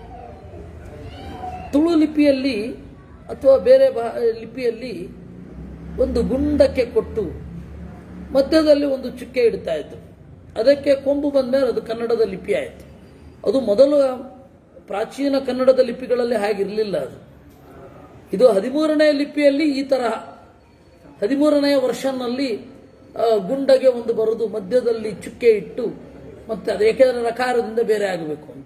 ತುಳು ಲಿಪಿಯಲ್ಲಿ ಅಥವಾ ಬೇರೆ ಭಾ- ಲಿಪಿಯಲ್ಲಿ ಒಂದು ಗುಂಡಕ್ಕೆ ಕೊಟ್ಟು ಮಧ್ಯದಲ್ಲಿ ಒಂದು ಚುಕ್ಕೆ ಇಡ್ತಾ ಇದ್ರು ಅದಕ್ಕೆ ಕೊಂಬು ಬಂದ್ಮೇಲೆ ಅದು ಕನ್ನಡದ ಲಿಪಿ ಆಯಿತು ಅದು ಮೊದಲು ಪ್ರಾಚೀನ ಕನ್ನಡದ ಲಿಪಿಗಳಲ್ಲಿ ಹಾಗಿರಲಿಲ್ಲ ಅದು ಇದು ಹದಿಮೂರನೇ ಲಿಪಿಯಲ್ಲಿ ಈ ತರಹ ಹದಿಮೂರನೆಯ ವರ್ಷನ್ನಲ್ಲಿ ಆ, ಗುಂಡಗೆ ಒಂದು ಬರುದು ಮಧ್ಯದಲ್ಲಿ ಚುಕ್ಕೆ ಇಟ್ಟು ಮತ್ತೆ ಅದು ಏಕೆಂದರೆ ರಕಾರದಿಂದ ಬೇರೆ ಆಗಬೇಕು ಅಂತ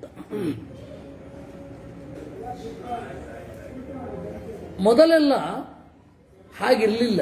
ಮೊದಲೆಲ್ಲ ಹಾಗಿರಲಿಲ್ಲ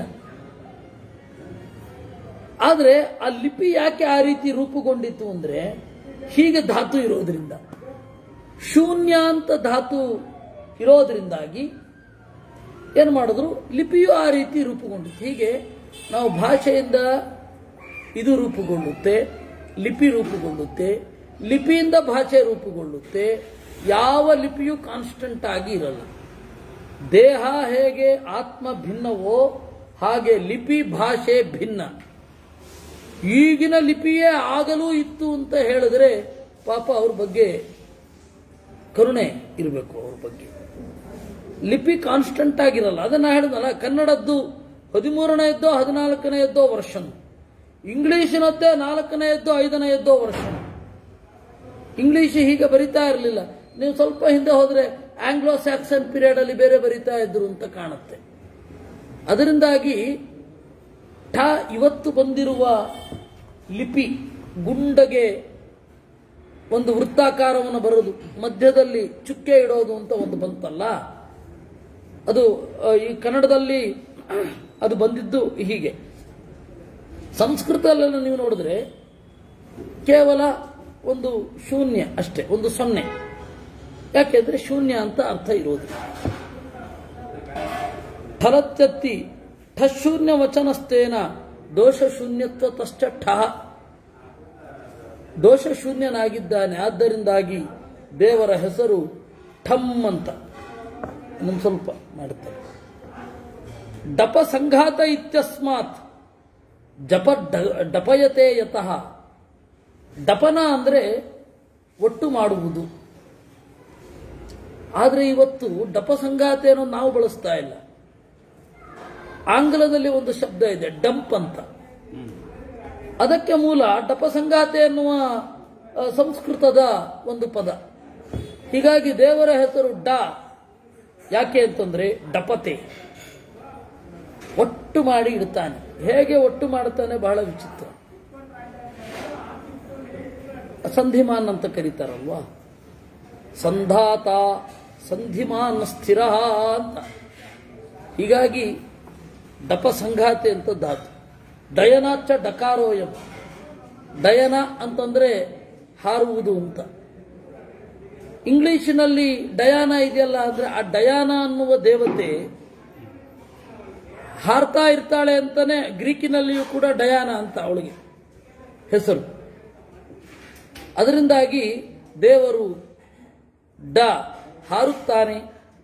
ಆದರೆ ಆ ಲಿಪಿ ಯಾಕೆ ಆ ರೀತಿ ರೂಪುಗೊಂಡಿತ್ತು ಅಂದ್ರೆ ಹೀಗೆ ಧಾತು ಇರೋದ್ರಿಂದ ಶೂನ್ಯ ಅಂತ ಧಾತು ಇರೋದ್ರಿಂದಾಗಿ ಏನು ಮಾಡಿದ್ರು ಲಿಪಿಯು ಆ ರೀತಿ ರೂಪುಗೊಂಡಿತ್ತು ಹೀಗೆ ನಾವು ಭಾಷೆಯಿಂದ ಇದು ರೂಪುಗೊಳ್ಳುತ್ತೆ ಲಿಪಿ ರೂಪುಗೊಳ್ಳುತ್ತೆ ಲಿಪಿಯಿಂದ ಭಾಷೆ ರೂಪುಗೊಳ್ಳುತ್ತೆ ಯಾವ ಲಿಪಿಯು ಕಾನ್ಸ್ಟಂಟ್ ಆಗಿ ಇರಲ್ಲ ದೇಹ ಹೇಗೆ ಆತ್ಮ ಭಿನ್ನವೋ ಹಾಗೆ ಲಿಪಿ ಭಾಷೆ ಭಿನ್ನ ಈಗಿನ ಲಿಪಿಯೇ ಆಗಲೂ ಇತ್ತು ಅಂತ ಹೇಳಿದ್ರೆ ಪಾಪ ಅವ್ರ ಬಗ್ಗೆ ಕರುಣೆ ಇರಬೇಕು ಅವ್ರ ಬಗ್ಗೆ ಲಿಪಿ ಕಾನ್ಸ್ಟಂಟ್ ಆಗಿರಲ್ಲ ಅದನ್ನ ಹೇಳಿದಲ್ಲ ಕನ್ನಡದ್ದು ಹದಿಮೂರನೆಯದ್ದೋ ಹದಿನಾಲ್ಕನೆಯದ್ದೋ ವರ್ಷನ್ ಇಂಗ್ಲಿಷಿನದ್ದೇ ನಾಲ್ಕನೆಯದ್ದೋ ಐದನೆಯದ್ದೋ ವರ್ಷನ್ ಇಂಗ್ಲಿಷ್ ಹೀಗೆ ಬರಿತಾ ಇರಲಿಲ್ಲ ನೀವು ಸ್ವಲ್ಪ ಹಿಂದೆ ಹೋದ್ರೆ ಆಂಗ್ಲೋ ಸ್ಯಾಕ್ಸನ್ ಪೀರಿಯಡ್ ಅಲ್ಲಿ ಬೇರೆ ಬರಿತಾ ಇದ್ರು ಅಂತ ಕಾಣುತ್ತೆ ಅದರಿಂದಾಗಿ ಠ ಇವತ್ತು ಬಂದಿರುವ ಲಿಪಿ ಗುಂಡಗೆ ಒಂದು ವೃತ್ತಾಕಾರವನ್ನು ಬರೋದು ಮಧ್ಯದಲ್ಲಿ ಚುಕ್ಕೆ ಇಡೋದು ಅಂತ ಒಂದು ಬಂತಲ್ಲ ಅದು ಆ, ಈ ಕನ್ನಡದಲ್ಲಿ ಅದು ಬಂದಿದ್ದು ಹೀಗೆ ಸಂಸ್ಕೃತದಲ್ಲೆಲ್ಲ ನೀವು ನೋಡಿದ್ರೆ ಕೇವಲ ಒಂದು ಶೂನ್ಯ ಅಷ್ಟೇ ಒಂದು ಸೊನ್ನೆ ಯಾಕೆಂದ್ರೆ ಶೂನ್ಯ ಅಂತ ಅರ್ಥ ಇರೋದು ಫಲತ್ಯತ್ತಿ ಠಶೂನ್ಯ ವಚನಸ್ಥೇನ ದೋಷ ಶೂನ್ಯತ್ವ ತಶ್ಚ ಠ ದೋಷ ಶೂನ್ಯನಾಗಿದ್ದಾನೆ ಆದ್ದರಿಂದಾಗಿ ದೇವರ ಹೆಸರು ಠಮ್ ಅಂತ ಇನ್ನೊಂದು ಸ್ವಲ್ಪ ಮಾಡುತ್ತಾರೆ ಡಪ ಸಂಘಾತ ಇತ್ಯಸ್ಮಾತ್ ಜಪ ಡ- ಡಪಯತೆ ಯತಃ ಡಪನ ಅಂದ್ರೆ ಒಟ್ಟು ಮಾಡುವುದು ಆದರೆ ಇವತ್ತು ಡಪ ಸಂಘಾತ ಏನೋ ನಾವು ಬಳಸ್ತಾ ಇಲ್ಲ ಆಂಗ್ಲದಲ್ಲಿ ಒಂದು ಶಬ್ದ ಇದೆ ಡಂಪ್ ಅಂತ ಅದಕ್ಕೆ ಮೂಲ ಡಪ ಸಂಘಾತೆ ಎನ್ನುವ ಆ, ಸಂಸ್ಕೃತದ ಒಂದು ಪದ ಹೀಗಾಗಿ ದೇವರ ಹೆಸರು ಡ ಯಾಕೆ ಅಂತಂದ್ರೆ ಡಪತೆ ಒಟ್ಟು ಮಾಡಿ ಇಡ್ತಾನೆ ಹೇಗೆ ಒಟ್ಟು ಮಾಡ್ತಾನೆ ಬಹಳ ವಿಚಿತ್ರ ಸಂಧಿಮಾನ್ ಅಂತ ಕರೀತಾರಲ್ವಾ ಸಂಧಾತ ಸಂಧಿಮಾನ್ ಸ್ಥಿರ ಅಂತ ಹೀಗಾಗಿ ಡಪ ಸಂಘಾತೆ ಅಂತ ಧಾತು ಡಯನಾಚ ಡಕಾರೋಯಂ ಡಯನ ಅಂತಂದ್ರೆ ಹಾರುವುದು ಅಂತ ಇಂಗ್ಲಿಷಿನಲ್ಲಿ ಡಯಾನ ಇದೆಯಲ್ಲ ಅಂದ್ರೆ ಆ ಡಯಾನ ಅನ್ನುವ ದೇವತೆ ಹಾರ್ತಾ ಇರ್ತಾಳೆ ಅಂತಾನೆ ಗ್ರೀಕಿನಲ್ಲಿಯೂ ಕೂಡ ಡಯಾನ ಅಂತ ಅವಳಿಗೆ ಹೆಸರು ಅದರಿಂದಾಗಿ ದೇವರು ಡ ಹಾರುತ್ತಾನೆ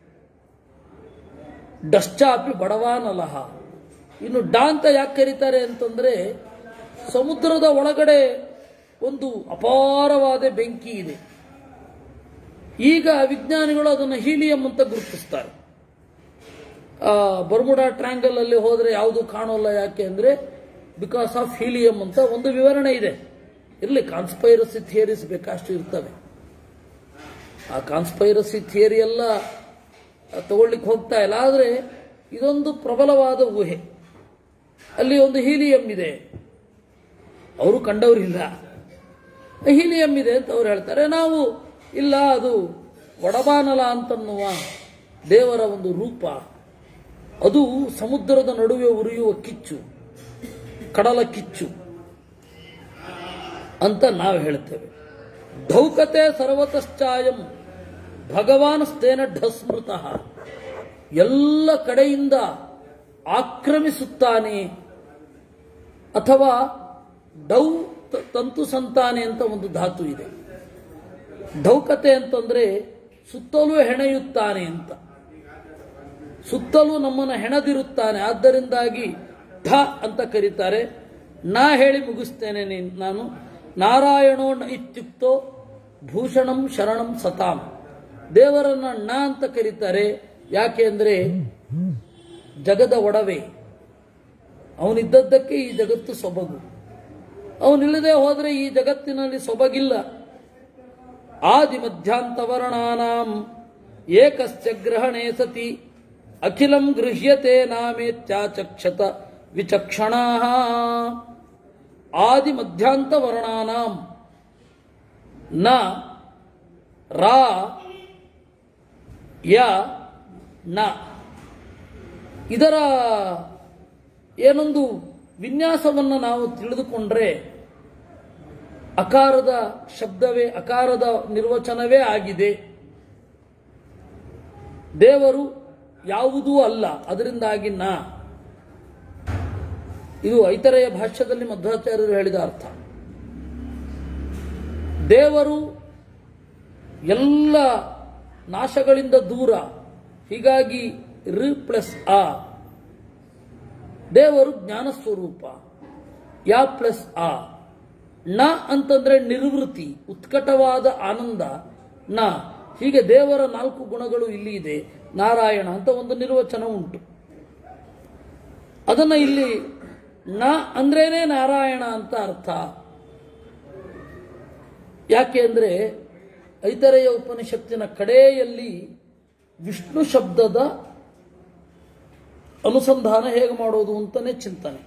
ಡಶ್ಚಾಪಿ ಬಡವಾನಲಹ ಇನ್ನು ಡಾ ಅಂತ ಯಾಕೆ ಕರೀತಾರೆ ಅಂತಂದ್ರೆ ಸಮುದ್ರದ ಒಳಗಡೆ ಒಂದು ಅಪಾರವಾದ ಬೆಂಕಿ ಇದೆ ಈಗ ವಿಜ್ಞಾನಿಗಳು ಅದನ್ನು ಹೀಲಿಯಂ ಅಂತ ಗುರುತಿಸ್ತಾರೆ ಬರ್ಮುಡಾ ಟ್ರ್ಯಾಂಗಲ್ ಅಲ್ಲಿ ಹೋದ್ರೆ ಯಾವುದು ಕಾಣೋಲ್ಲ ಯಾಕೆ ಅಂದ್ರೆ ಬಿಕಾಸ್ ಆಫ್ ಹೀಲಿಯಂ ಅಂತ ಒಂದು ವಿವರಣೆ ಇದೆ ಇರಲಿ ಕಾನ್ಸ್ಪೈರಸಿ ಥಿಯರೀಸ್ ಬೇಕಷ್ಟು ಇರ್ತವೆ ಆ ಕಾನ್ಸ್ಪೈರಸಿ ಥಿಯರಿ ಎಲ್ಲ ತಗೊಳ್ಳಿಕ್ಕೆ ಹೋಗ್ತಾ ಇಲ್ಲ ಆದರೆ ಇದೊಂದು ಪ್ರಬಲವಾದ ಊಹೆ ಅಲ್ಲಿ ಒಂದು ಹೀಲಿಯಂ ಇದೆ ಅವರು ಕಂಡವರಿಲ್ಲ ಹೀಲಿಯಂ ಇದೆ ಅಂತ ಅವ್ರು ಹೇಳ್ತಾರೆ ನಾವು ಇಲ್ಲ ಅದು ಒಡಬಾನಲ ಅಂತನ್ನುವ ದೇವರ ಒಂದು ರೂಪ ಅದು ಸಮುದ್ರದ ನಡುವೆ ಉರಿಯುವ ಕಿಚ್ಚು ಕಡಲ ಕಿಚ್ಚು ಅಂತ ನಾವು ಹೇಳ್ತೇವೆ ಧೌಕತೆ ಸರ್ವತಶ್ಚಾಯಂ ಭಗವಾನ್ ಸ್ಥೇನ ಢಸ್ಮೃತಃ ಎಲ್ಲ ಕಡೆಯಿಂದ ಆಕ್ರಮಿಸುತ್ತಾನೆ ಅಥವಾ ಡೌ ತ- ತಂತು ಸಂತಾನೆ ಅಂತ ಒಂದು ಧಾತು ಇದೆ ಧೌಕತೆ ಅಂತಂದ್ರೆ ಸುತ್ತಲೂ ಹೆಣೆಯುತ್ತಾನೆ ಅಂತ ಸುತ್ತಲೂ ನಮ್ಮನ್ನು ಹೆಣದಿರುತ್ತಾನೆ ಆದ್ದರಿಂದಾಗಿ ಢ ಅಂತ ಕರೀತಾರೆ ನಾ ಹೇಳಿ ಮುಗಿಸ್ತೇನೆ ನೀನ್- ನಾನು ನಾರಾಯಣೋ ನ ಇತ್ಯುಕ್ತೋ ಭೂಷಣಂ ಶರಣಂ ಸತಾಂ ದೇವರನ್ನ ನ ಅಂತ ಕರೀತಾರೆ ಯಾಕೆ ಅಂದ್ರೆ ಜಗದ ಒಡವೆ ಅವನಿದ್ದದ್ದಕ್ಕೆ ಈ ಜಗತ್ತು ಸೊಬಗು ಅವನಿಲ್ಲದೆ ಹೋದ್ರೆ ಈ ಜಗತ್ತಿನಲ್ಲಿ ಸೊಬಗಿಲ್ಲ ಆದಿ ಮಧ್ಯಾಂತವರ್ಣಾನಾಂ ಏಕಸ್ಯ ಗ್ರಹಣೆ ಸತಿ ಅಖಿಲಂ ಗೃಹ್ಯತೆ ನಾಮೇತ್ಯಾಚಕ್ಷತ ವಿಚಕ್ಷಣಾ ಆದಿ ಮಧ್ಯಾಂತವರ್ಣಾನಾಂ ನ ರಾ ಯ ನ ಇದರ ಏನೊಂದು ವಿನ್ಯಾಸವನ್ನು ನಾವು ತಿಳಿದುಕೊಂಡ್ರೆ ಅಕಾರದ ಶಬ್ದವೇ ಅಕಾರದ ನಿರ್ವಚನವೇ ಆಗಿದೆ ದೇವರು ಯಾವುದೂ ಅಲ್ಲ ಅದರಿಂದಾಗಿ ನಾ ಇದು ಐತರೆಯ ಭಾಷ್ಯದಲ್ಲಿ ಮಧ್ವಾಚಾರ್ಯರು ಹೇಳಿದ ಅರ್ಥ ದೇವರು ಎಲ್ಲ ನಾಶಗಳಿಂದ ದೂರ ಹೀಗಾಗಿ ರಿ ಪ್ಲಸ್ ಆ ದೇವರು ಜ್ಞಾನ ಸ್ವರೂಪ ಯಾ ಪ್ಲಸ್ ಆ ನ ಅಂತಂದ್ರೆ ನಿರ್ವೃತಿ ಉತ್ಕಟವಾದ ಆನಂದ ನ ಹೀಗೆ ದೇವರ ನಾಲ್ಕು ಗುಣಗಳು ಇಲ್ಲಿ ಇದೆ ನಾರಾಯಣ ಅಂತ ಒಂದು ನಿರ್ವಚನ ಉಂಟು ಅದನ್ನ ಇಲ್ಲಿ ನ ಅಂದ್ರೇನೆ ನಾರಾಯಣ ಅಂತ ಅರ್ಥ ಯಾಕೆ ಅಂದ್ರೆ ಐತರೆಯ ಉಪನಿಷತ್ತಿನ ಕಡೆಯಲ್ಲಿ ವಿಷ್ಣು ಶಬ್ದದ ಅನುಸಂಧಾನ ಹೇಗೆ ಮಾಡೋದು ಅಂತಾನೆ ಚಿಂತನೆ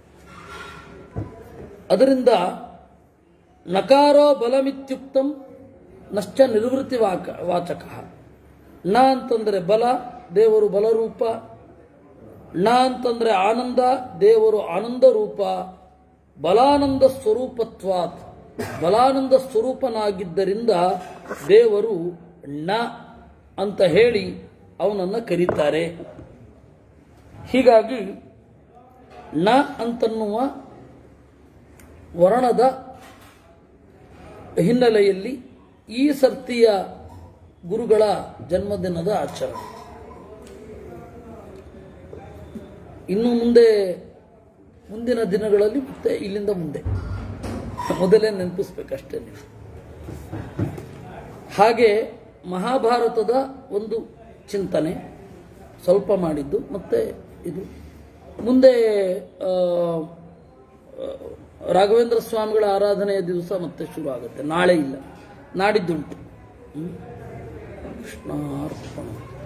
ಅದರಿಂದ ನಕಾರೋ ಬಲಮಿತ್ಯುಕ್ತಂ ನಶ್ಚ ನಿರ್ವೃತ್ತಿ ವಾಕ ವಾಚಕ ನ ಅಂತಂದ್ರೆ ಬಲ ದೇವರು ಬಲರೂಪ ನ ಅಂತಂದ್ರೆ ಆನಂದ ದೇವರು ಆನಂದ ರೂಪ ಬಲಾನಂದ ಸ್ವರೂಪತ್ವಾತ್ ಬಲಾನಂದ ಸ್ವರೂಪನಾಗಿದ್ದರಿಂದ ದೇವರು ನ ಅಂತ ಹೇಳಿ ಅವನನ್ನು ಕರೀತಾರೆ ಹೀಗಾಗಿ ನ ಅಂತನ್ನುವ ವರ್ಣದ ಹಿನ್ನೆಲೆಯಲ್ಲಿ ಈ ಸರ್ತಿಯ ಗುರುಗಳ ಜನ್ಮದಿನದ ಆಚರಣೆ ಇನ್ನು ಮುಂದೆ ಮುಂದಿನ ದಿನಗಳಲ್ಲಿ ಮತ್ತೆ ಇಲ್ಲಿಂದ ಮುಂದೆ ಮೊದಲೇ ನೆನಪಿಸ್ಬೇಕಷ್ಟೇ ನೀವು ಹಾಗೆ ಮಹಾಭಾರತದ ಒಂದು ಚಿಂತನೆ ಸ್ವಲ್ಪ ಮಾಡಿದ್ದು ಮತ್ತೆ ಇದು ಮುಂದೆ ಆ, ಆ, ರಾಘವೇಂದ್ರ ಸ್ವಾಮಿಗಳ ಆರಾಧನೆಯ ದಿವಸ ಮತ್ತೆ ಶುರು ಆಗುತ್ತೆ ನಾಳೆ ಇಲ್ಲ ನಾಡಿದ್ದುಂಟು ಹ್ಮ್? ಕೃಷ್ಣಾರ್ಪಣ